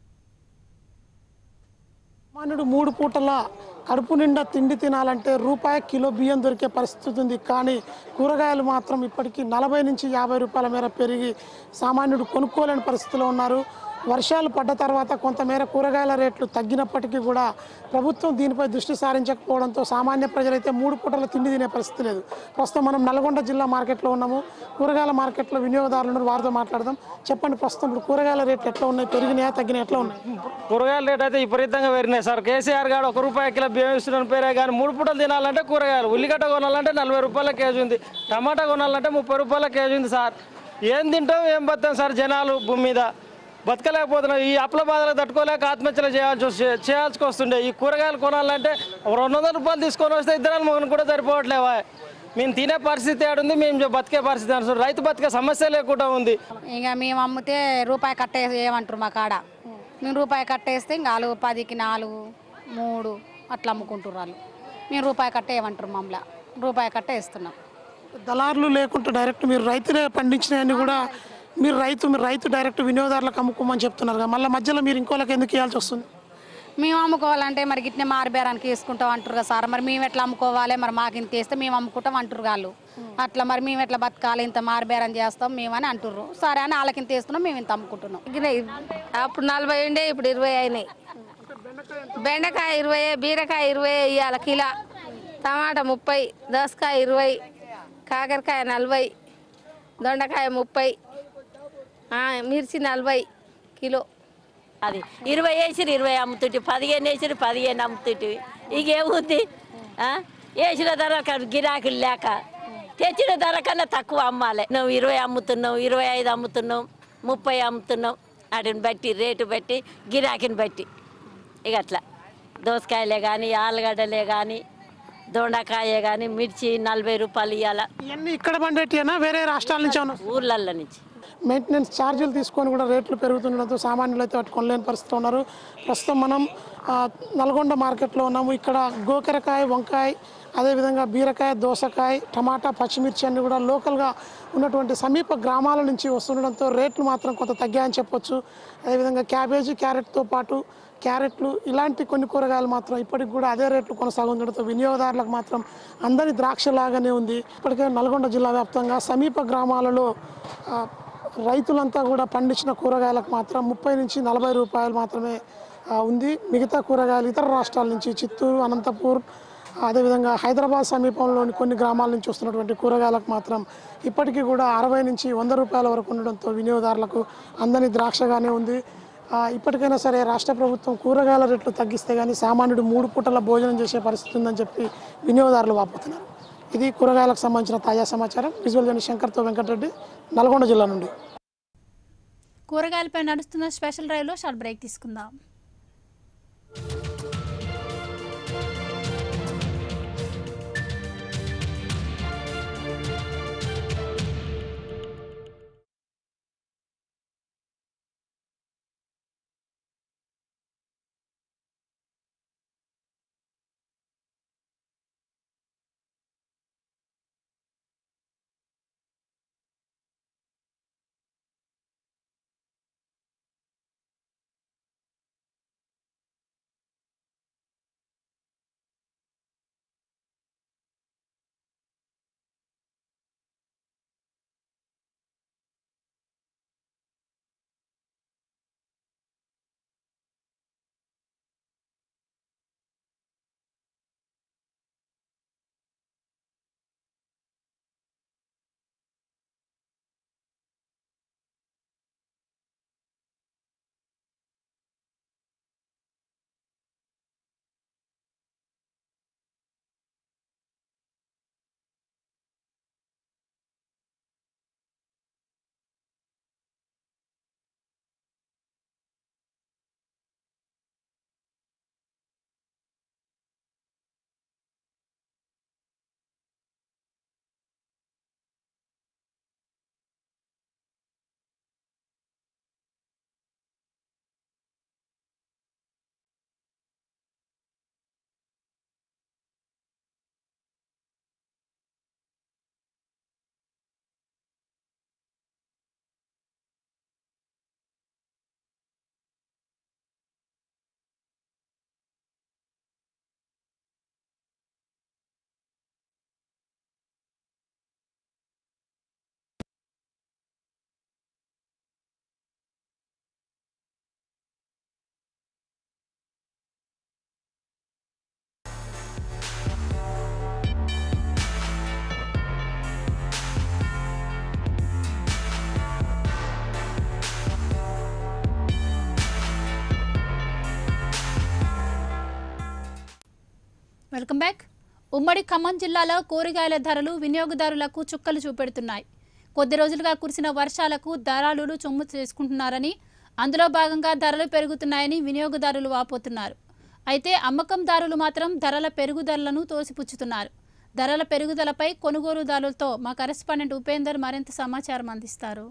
మానుడు మూడు పూటల కడుపు నిండా తిండి తినాలంటే రూపాయి కిలో బియ్యం దొరికే పరిస్థితి ఉంది కానీ కూరగాయలు మాత్రం ఇప్పటికీ నలభై నుంచి యాభై రూపాయల మేర పెరిగి సామాన్యుడు కొనుక్కోలేని పరిస్థితిలో ఉన్నారు వర్షాలు పడ్డ తర్వాత కొంతమేర కూరగాయల రేట్లు తగ్గినప్పటికీ కూడా ప్రభుత్వం దీనిపై దృష్టి సారించకపోవడంతో సామాన్య ప్రజలైతే మూడు పూటల తిండి తినే పరిస్థితి లేదు ప్రస్తుతం మనం నల్గొండ జిల్లా మార్కెట్లో ఉన్నాము కూరగాయల మార్కెట్లో వినియోగదారులు ఉన్నారు వారితో మాట్లాడదాం చెప్పండి ప్రస్తుతం ఇప్పుడు కూరగాయల రేట్లు ఎట్లా ఉన్నాయి పెరిగినాయా తగ్గినాయి ఎట్లా ఉన్నాయి కూరగాయల రేట్ అయితే విపరీతంగా పెరిగినాయి సార్ కేసీఆర్ గారు ఒక రూపాయి కిలో బియ్యం ఇస్తున్న పేరే కానీ మూడు పూటలు తినాలంటే కూరగాయలు ఉల్లిగడ్డ కొనాలంటే నలభై రూపాయల కేజీ ఉంది టమాటా కొనాలంటే ముప్పై రూపాయల కేజీ ఉంది సార్ ఏం తింటాం ఏం బతాం సార్ జనాలు భూమి మీద బతకలేకపోతున్నాం ఈ అప్పుల బాధలు తట్టుకోలేక ఆత్మహత్యలు చేయాల్సి వస్తే చేయాల్సి వస్తుండే ఈ కూరగాయలు కొనాలంటే ఒక రెండు వందల రూపాయలు తీసుకొని వస్తే ఇద్దరు మొగను కూడా సరిపోవట్లేవా మేము తినే పరిస్థితి ఏడుంది మేము బతికే పరిస్థితి అసలు రైతు బతికే సమస్య లేకుండా ఉంది ఇక మేము అమ్మితే రూపాయి కట్టే ఏమంటారు మా కాడ మేము రూపాయి కట్టేస్తే ఇంకా వాళ్ళు పదికి నాలుగు మూడు అట్లా అమ్ముకుంటారు వాళ్ళు మేము రూపాయి కట్టే ఏమంటారు మమ్మల్ని రూపాయి కట్టే ఇస్తున్నాం దళారులు లేకుండా డైరెక్ట్ మీరు రైతులే పండించినవన్నీ కూడా మీరు రైతు మీరు రైతు డైరెక్ట్ వినియోగదారులకు అమ్ముకోమని చెప్తున్నారు కదా మళ్ళీ మధ్యలో మీరు ఇంకోళ్ళకి ఎందుకు ఇవ్వాల్సి వస్తుంది మేము అమ్ముకోవాలంటే మరి గిట్నే మారుబేరానికి వేసుకుంటాం అంటారు కదా సార్ మరి మేము ఎట్లా అమ్ముకోవాలి మరి మాకు ఇంత వేస్తే మేము అమ్ముకుంటాం అంటారు వాళ్ళు అట్లా మరి మేము ఎట్లా బతకాలి ఇంత మారుబేరం చేస్తాం మేమని అంటుర్రు సరే అని వాళ్ళకి ఇంత వేస్తున్నాం మేము ఇంత అమ్ముకుంటున్నాం అప్పుడు నలభై ఉండే ఇప్పుడు ఇరవై అయినాయి బెండకాయ ఇరవై బీరకాయ ఇరవై ఇవాళ కిలో టమాటా ముప్పై దోసకాయ ఇరవై కాకరకాయ నలభై దొండకాయ ముప్పై ఆ, మిర్చి నలభై కిలో అది ఇరవై వేసిరు ఇరవై అమ్ముతుంటే పదిహేను వేసిరు పదిహేను అమ్ముతుంటే ఇక ఏముంది ఆ? వేసిన ధర క- గిరాకీలు లేక తెచ్చిన ధర కన్నా తక్కువ అమ్మాలి నువ్వు ఇరవై అమ్ముతున్నావు ఇరవై ఐదు అమ్ముతున్నావు ముప్పై అమ్ముతున్నావు వాటిని బట్టి రేటు బట్టి గిరాకీని బట్టి ఇక అట్లా దోసకాయలే కానీ ఆలుగడ్డలే కానీ దొండకాయే కానీ మిర్చి నలభై రూపాయలు ఇవ్వాల ఇవన్నీ ఇక్కడ పండేటియేనా వేరే రాష్ట్రాల నుంచి ఏమన్నా ఊర్లల్లో నుంచి మెయింటెనెన్స్ ఛార్జీలు తీసుకొని కూడా రేట్లు పెరుగుతుండడంతో సామాన్యులు అయితే వాటి కొనలేని పరిస్థితిలో ఉన్నారు ప్రస్తుతం మనం ఆ, నల్గొండ మార్కెట్లో ఉన్నాము ఇక్కడ గోకరకాయ వంకాయ అదేవిధంగా బీరకాయ దోసకాయ టమాటా పచ్చిమిర్చి అన్ని కూడా లోకల్గా ఉన్నటువంటి సమీప గ్రామాల నుంచి వస్తుండడంతో రేట్లు మాత్రం కొంత తగ్గాయని చెప్పొచ్చు అదేవిధంగా క్యాబేజీ క్యారెట్తో పాటు క్యారెట్లు ఇలాంటి కొన్ని కూరగాయలు మాత్రం ఇప్పటికి కూడా అదే రేట్లు కొనసాగుతుండడంతో వినియోగదారులకు మాత్రం అందరి ద్రాక్షలాగానే ఉంది ఇప్పటికే నల్గొండ జిల్లా వ్యాప్తంగా సమీప గ్రామాలలో ఆ, రైతులంతా కూడా పండించిన కూరగాయలకు మాత్రం ముప్పై నుంచి నలభై రూపాయలు మాత్రమే ఆ, ఉంది మిగతా కూరగాయలు ఇతర రాష్ట్రాల నుంచి చిత్తూరు అనంతపూర్ అదేవిధంగా హైదరాబాద్ సమీపంలోని కొన్ని గ్రామాల నుంచి వస్తున్నటువంటి కూరగాయలకు మాత్రం ఇప్పటికీ కూడా అరవై నుంచి వంద రూపాయల వరకు ఉండడంతో వినియోగదారులకు అందని ద్రాక్షగానే ఉంది ఆ, ఇప్పటికైనా సరే రాష్ట్ర ప్రభుత్వం కూరగాయల రేట్లు తగ్గిస్తే కానీ సామాన్యుడు మూడు పూటల భోజనం చేసే పరిస్థితి ఉందని చెప్పి వినియోగదారులు వాపోతున్నారు ఇది కూరగాయలకు సంబంధించిన తాజా సమాచారం విజువల్ జర్నీ శంకర్తో వెంకటరెడ్డి నల్గొండ జిల్లా నుండి కూరగాయలపై నడుస్తున్న స్పెషల్ డ్రైవ్లో షార్ట్ బ్రేక్ తీసుకుందాం వెల్కమ్ బ్యాక్ ఉమ్మడి ఖమ్మం జిల్లాలో కూరగాయల ధరలు వినియోగదారులకు చుక్కలు చూపెడుతున్నాయి కొద్ది రోజులుగా కురిసిన వర్షాలకు దళారులు చొమ్ము చేసుకుంటున్నారని అందులో భాగంగా ధరలు పెరుగుతున్నాయని వినియోగదారులు వాపోతున్నారు అయితే అమ్మకందారులు మాత్రం ధరల పెరుగుదలను తోసిపుచ్చుతున్నారు ధరల పెరుగుదలపై కొనుగోలుదారులతో మా కరెస్పాండెంట్ ఉపేందర్ మరింత సమాచారం అందిస్తారు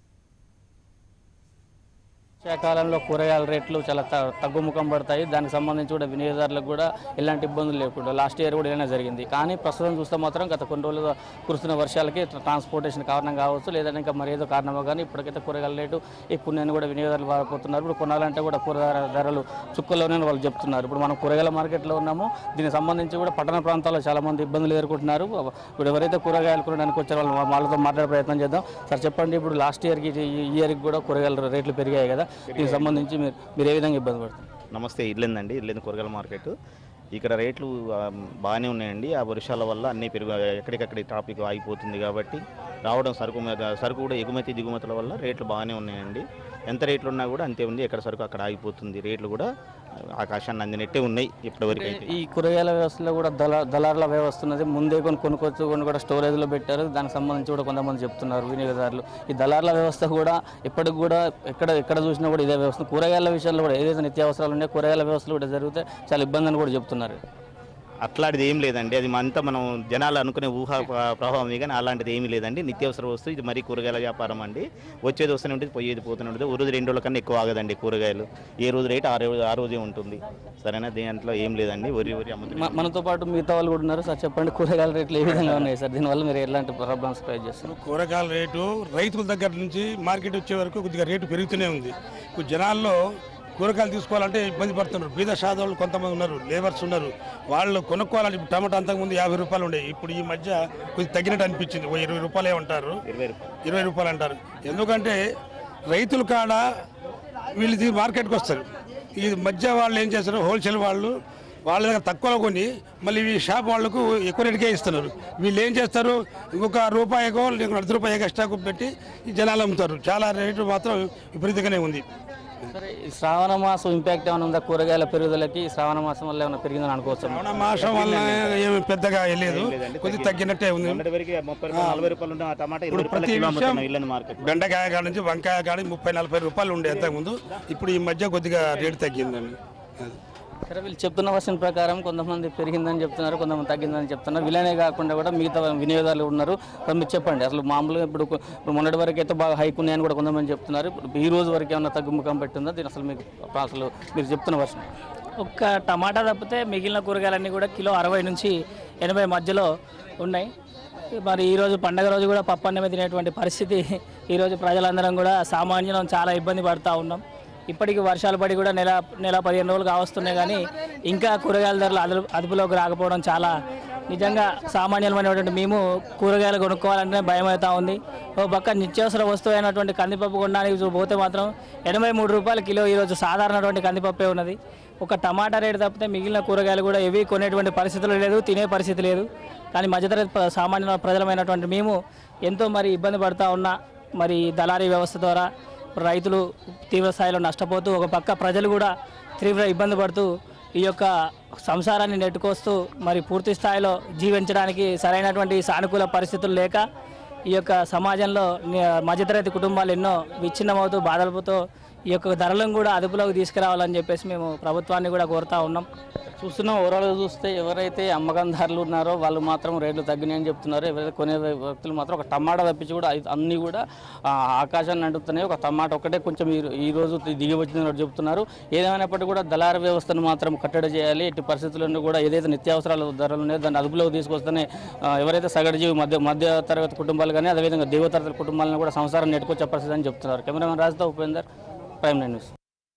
వర్షాకాలంలో కూరగాయల రేట్లు చాలా త- తగ్గుముఖం పడతాయి దానికి సంబంధించి కూడా వినియోగదారులకు కూడా ఎలాంటి ఇబ్బందులు లేకుండా లాస్ట్ ఇయర్ కూడా ఇలానే జరిగింది కానీ ప్రస్తుతం చూస్తే మాత్రం గత కొన్ని రోజులుగా కురుస్తున్న వర్షాలకి ట్రాన్స్పోర్టేషన్ కారణం కావచ్చు లేదంటే ఇంకా మరేదో కారణమో కానీ ఇప్పటికైతే కూరగాయల రేటు ఎక్కువ నేను కూడా వినియోగదారులు వాడిపోతున్నారు ఇప్పుడు కొనాలంటే కూడా కూరగాయల ధరలు చుక్కల్లోనే వాళ్ళు చెప్తున్నారు ఇప్పుడు మనం కూరగాయల మార్కెట్లో ఉన్నాము దీనికి సంబంధించి కూడా పట్టణ ప్రాంతాల్లో చాలా మంది ఇబ్బందులు ఎదుర్కొంటున్నారు ఇప్పుడు ఎవరైతే కూరగాయలు కొనడానికి వచ్చారో వాళ్ళు వాళ్ళతో మాట్లాడే ప్రయత్నం చేద్దాం సార్ చెప్పండి ఇప్పుడు లాస్ట్ ఇయర్కి ఈ ఇయర్కి కూడా కూరగాయల రేట్లు పెరిగాయి కదా దీనికి సంబంధించి మీరు మీరు ఏ విధంగా ఇబ్బంది పడుతున్నారు నమస్తే ఇల్లేందండి ఇల్లేంది కూరగాయల మార్కెట్ ఇక్కడ రేట్లు ఆ, బాగానే ఉన్నాయండి ఆ వర్షాల వల్ల అన్నీ పెరుగు ఎక్కడికక్కడ ట్రాఫిక్ ఆగిపోతుంది కాబట్టి రావడం సరుకు మీద సరుకు కూడా ఎగుమతి దిగుమతుల వల్ల రేట్లు బాగానే ఉన్నాయండి ఎంత రేట్లు ఉన్నా కూడా అంతే ఉంది ఎక్కడ సరుకు అక్కడ ఆగిపోతుంది రేట్లు కూడా ఆకాశాన్ని అందినట్టే ఉన్నాయి ఇప్పటివరకు అయితే ఈ కూరగాయల వ్యవస్థలో కూడా దళ దళారుల వ్యవస్థ ఉన్నది ముందే కొన్ని కొనుక్కొచ్చు కొన్ని కూడా స్టోరేజ్లో పెట్టారు దానికి సంబంధించి కూడా కొంతమంది చెప్తున్నారు వినియోగదారులు ఈ దళారుల వ్యవస్థ కూడా ఇప్పటికి కూడా ఎక్కడ ఎక్కడ చూసినా కూడా ఇదే వ్యవస్థ కూరగాయల విషయంలో కూడా ఏదైతే నిత్యావసరాలు ఉన్నాయో కూరగాయల వ్యవస్థలు కూడా జరిగితే చాలా ఇబ్బంది అని కూడా చెప్తున్నారు అట్లాంటిది ఏం లేదండి అది అంతా మనం జనాలు అనుకునే ఊహా ప్ర- ప్రభావమే కానీ అలాంటిది ఏమీ లేదండి నిత్యావసర వస్తువు ఇది మరీ కూరగాయల వ్యాపారం అండి వచ్చేది వస్తూనే ఉంటుంది పోయేది పోతూనే ఉంటుంది ఓ రోజు రెండు రోజుల కన్నా ఎక్కువ ఆగదండి కూరగాయలు ఏ రోజు రేటు ఆ రోజు ఆ రోజే ఉంటుంది సరేనా దీంట్లో ఏం లేదండి వరి వరి అమ్ముతుంది మ- మనతో పాటు మిగతా వాళ్ళు కూడా ఉన్నారు సార్ చెప్పండి కూరగాయల రేట్లు ఏ విధంగా ఉన్నాయి సార్ దీనివల్ల మీరు ఎలాంటి ప్రాబ్లమ్స్ ఫేస్ చేస్తారు కూరగాయల రేటు రైతుల దగ్గర నుంచి మార్కెట్ వచ్చే వరకు కొద్దిగా రేటు పెరుగుతూనే ఉంది ఇప్పుడు జనాల్లో కూరగాయలు తీసుకోవాలంటే ఇబ్బంది పడుతున్నారు బీద సాధవులు కొంతమంది ఉన్నారు లేబర్స్ ఉన్నారు వాళ్ళు కొనుక్కోవాలంటే ఇప్పుడు టమాటా అంతకుముందు యాభై రూపాయలు ఉండే ఇప్పుడు ఈ మధ్య కొద్దిగా తగ్గినట్టు అనిపించింది ఓ ఇరవై రూపాయలే ఉంటారు ఇరవై రూపాయలు అంటారు ఎందుకంటే రైతుల కాడ వీళ్ళు ఇది మార్కెట్కి వస్తారు ఈ మధ్య వాళ్ళు ఏం చేస్తారు హోల్సేల్ వాళ్ళు వాళ్ళ దగ్గర తక్కువలో కొని మళ్ళీ ఈ షాప్ వాళ్ళకు ఎక్కువ రేటుకే ఇస్తున్నారు వీళ్ళు ఏం చేస్తారు ఇంకొక రూపాయకో లేక అర్ధ రూపాయకో ఎక్స్ట్రా పెట్టి ఈ జనాలు అమ్ముతారు చాలా రేటు మాత్రం విపరీతంగానే ఉంది సరే ఈ శ్రావణ మాసం ఇంపాక్ట్ ఏమైనా ఉందా కూరగాయల పెరుగుదలకి ఈ శ్రావణ మాసం వల్ల ఏమైనా పెరిగిందని అనుకోవచ్చు శ్రావణ మాసం వల్ల ఏమి పెద్దగా వెళ్ళలేదు కొద్దిగా తగ్గినట్టే ఉంది ముప్పై రూపాయలు, నలభై రూపాయలు ఉన్న ఆ టమాటా ఇరవై ఇప్పుడు రూపాయల ప్రతి కిలో విషయం అమ్ముతున్నాం ఇల్లని మార్కెట్ బెండకాయ కాడ నుంచి వంకాయ కాడ నుంచి ముప్పై నలభై రూపాయలు ఉండే అంతకుముందు ఇప్పుడు ఈ మధ్య కొద్దిగా రేటు తగ్గిందండి అది. సరే వీళ్ళు చెప్తున్న వర్షన్ ప్రకారం కొంతమంది పెరిగిందని చెప్తున్నారు కొంతమంది తగ్గిందని చెప్తున్నారు వీళ్ళనే కాకుండా కూడా మిగతా వినియోగదారులు ఉన్నారు మరి మీరు చెప్పండి అసలు మామూలుగా ఇప్పుడు కొ- ఇప్పుడు మొన్నటి వరకు అయితే బాగా హైక్ ఉన్నాయని కూడా కొంతమంది చెప్తున్నారు ఇప్పుడు ఈ రోజు వరకు ఏమైనా తగ్గుముఖం పెట్టిందా దీని అసలు మీకు అసలు మీరు చెప్తున్న వర్షన్ ఒక్క టమాటా తప్పితే మిగిలిన కూరగాయలన్నీ కూడా కిలో అరవై నుంచి ఎనభై మధ్యలో ఉన్నాయి మరి ఈరోజు పండగ రోజు కూడా పప్పు అన్నమే తినేటువంటి పరిస్థితి ఈరోజు ప్రజలందరం కూడా సామాన్యులం చాలా ఇబ్బంది పడుతూ ఉన్నాం ఇప్పటికి వర్షాలు పడి కూడా నెల నెల పదిహేను రోజులు కావస్తున్నాయి కానీ ఇంకా కూరగాయల ధరలు అదుపు అదుపులోకి రాకపోవడం చాలా నిజంగా సామాన్యమైనటువంటి మేము కూరగాయలు కొనుక్కోవాలంటే భయం అవుతా ఉంది ఓ పక్క నిత్యావసర వస్తువు అయినటువంటి కందిపప్పు కొనడానికి చూ- పోతే మాత్రం ఎనభై మూడు రూపాయల కిలో ఈరోజు సాధారణటువంటి కందిపప్పే ఉన్నది ఒక టమాటా రేటు తప్పితే మిగిలిన కూరగాయలు కూడా ఏవి కొనేటువంటి పరిస్థితులు లేదు తినే పరిస్థితి లేదు కానీ మధ్యతరగతి ప్ర- సామాన్య ప్రజలమైనటువంటి మేము ఎంతో మరి ఇబ్బంది పడుతూ ఉన్నా మరి దళారీ వ్యవస్థ ద్వారా రైతులు తీవ్ర స్థాయిలో నష్టపోతూ ఒక పక్క ప్రజలు కూడా తీవ్ర ఇబ్బంది పడుతూ ఈ యొక్క సంసారాన్ని నెట్టుకొస్తూ మరి పూర్తి స్థాయిలో జీవించడానికి సరైనటువంటి సానుకూల పరిస్థితులు లేక ఈ యొక్క సమాజంలో ని- మధ్యతరగతి కుటుంబాలు ఎన్నో విచ్ఛిన్నమవుతూ బాధలతో ఈ యొక్క ధరలను కూడా అదుపులోకి తీసుకురావాలని చెప్పేసి మేము ప్రభుత్వాన్ని కూడా కోరుతా ఉన్నాం చూస్తున్నాం ఓవరాల్గా చూస్తే ఎవరైతే అమ్మకందారులు ఉన్నారో వాళ్ళు మాత్రం రేట్లు తగ్గినాయని చెప్తున్నారు ఎవరైతే కొనే వ్యక్తులు మాత్రం ఒక టమాటా తప్పించి కూడా ఐ- అన్నీ కూడా ఆ, ఆకాశాన్ని అంటుతున్నాయి ఒక టమాటా ఒకటే కొంచెం ఈ ఈ రోజు దిగి వచ్చిందని చెప్తున్నారు ఏదేమైనప్పటికీ కూడా దళార వ్యవస్థను మాత్రం కట్టడి చేయాలి ఎట్టి పరిస్థితుల్లో కూడా ఏదైతే నిత్యావసరాల ధరలు ఉన్నాయో దాన్ని అదుపులోకి తీసుకొస్తేనే ఆ, ఎవరైతే సగటు మధ్య మధ్య తరగతి కుటుంబాలు కానీ అదేవిధంగా దిగువ కుటుంబాలను కూడా సంసారం నెట్టుకొచ్చే పరిస్థితి అని చెప్తున్నారు కెమెరామెన్ రాజుతో Upender prime nine news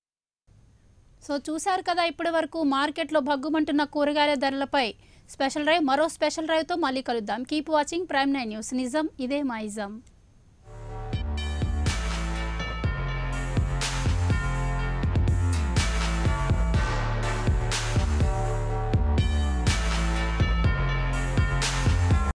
so చూశారు కదా ఇప్పటి వరకు మార్కెట్లో భగ్గుమంటున్న కూరగాయల ధరలపై స్పెషల్ డ్రైవ్ మరో స్పెషల్ డ్రైవ్తో మళ్ళీ కలుద్దాం keep watching prime nine news నిజం ఇదే మా ఇజం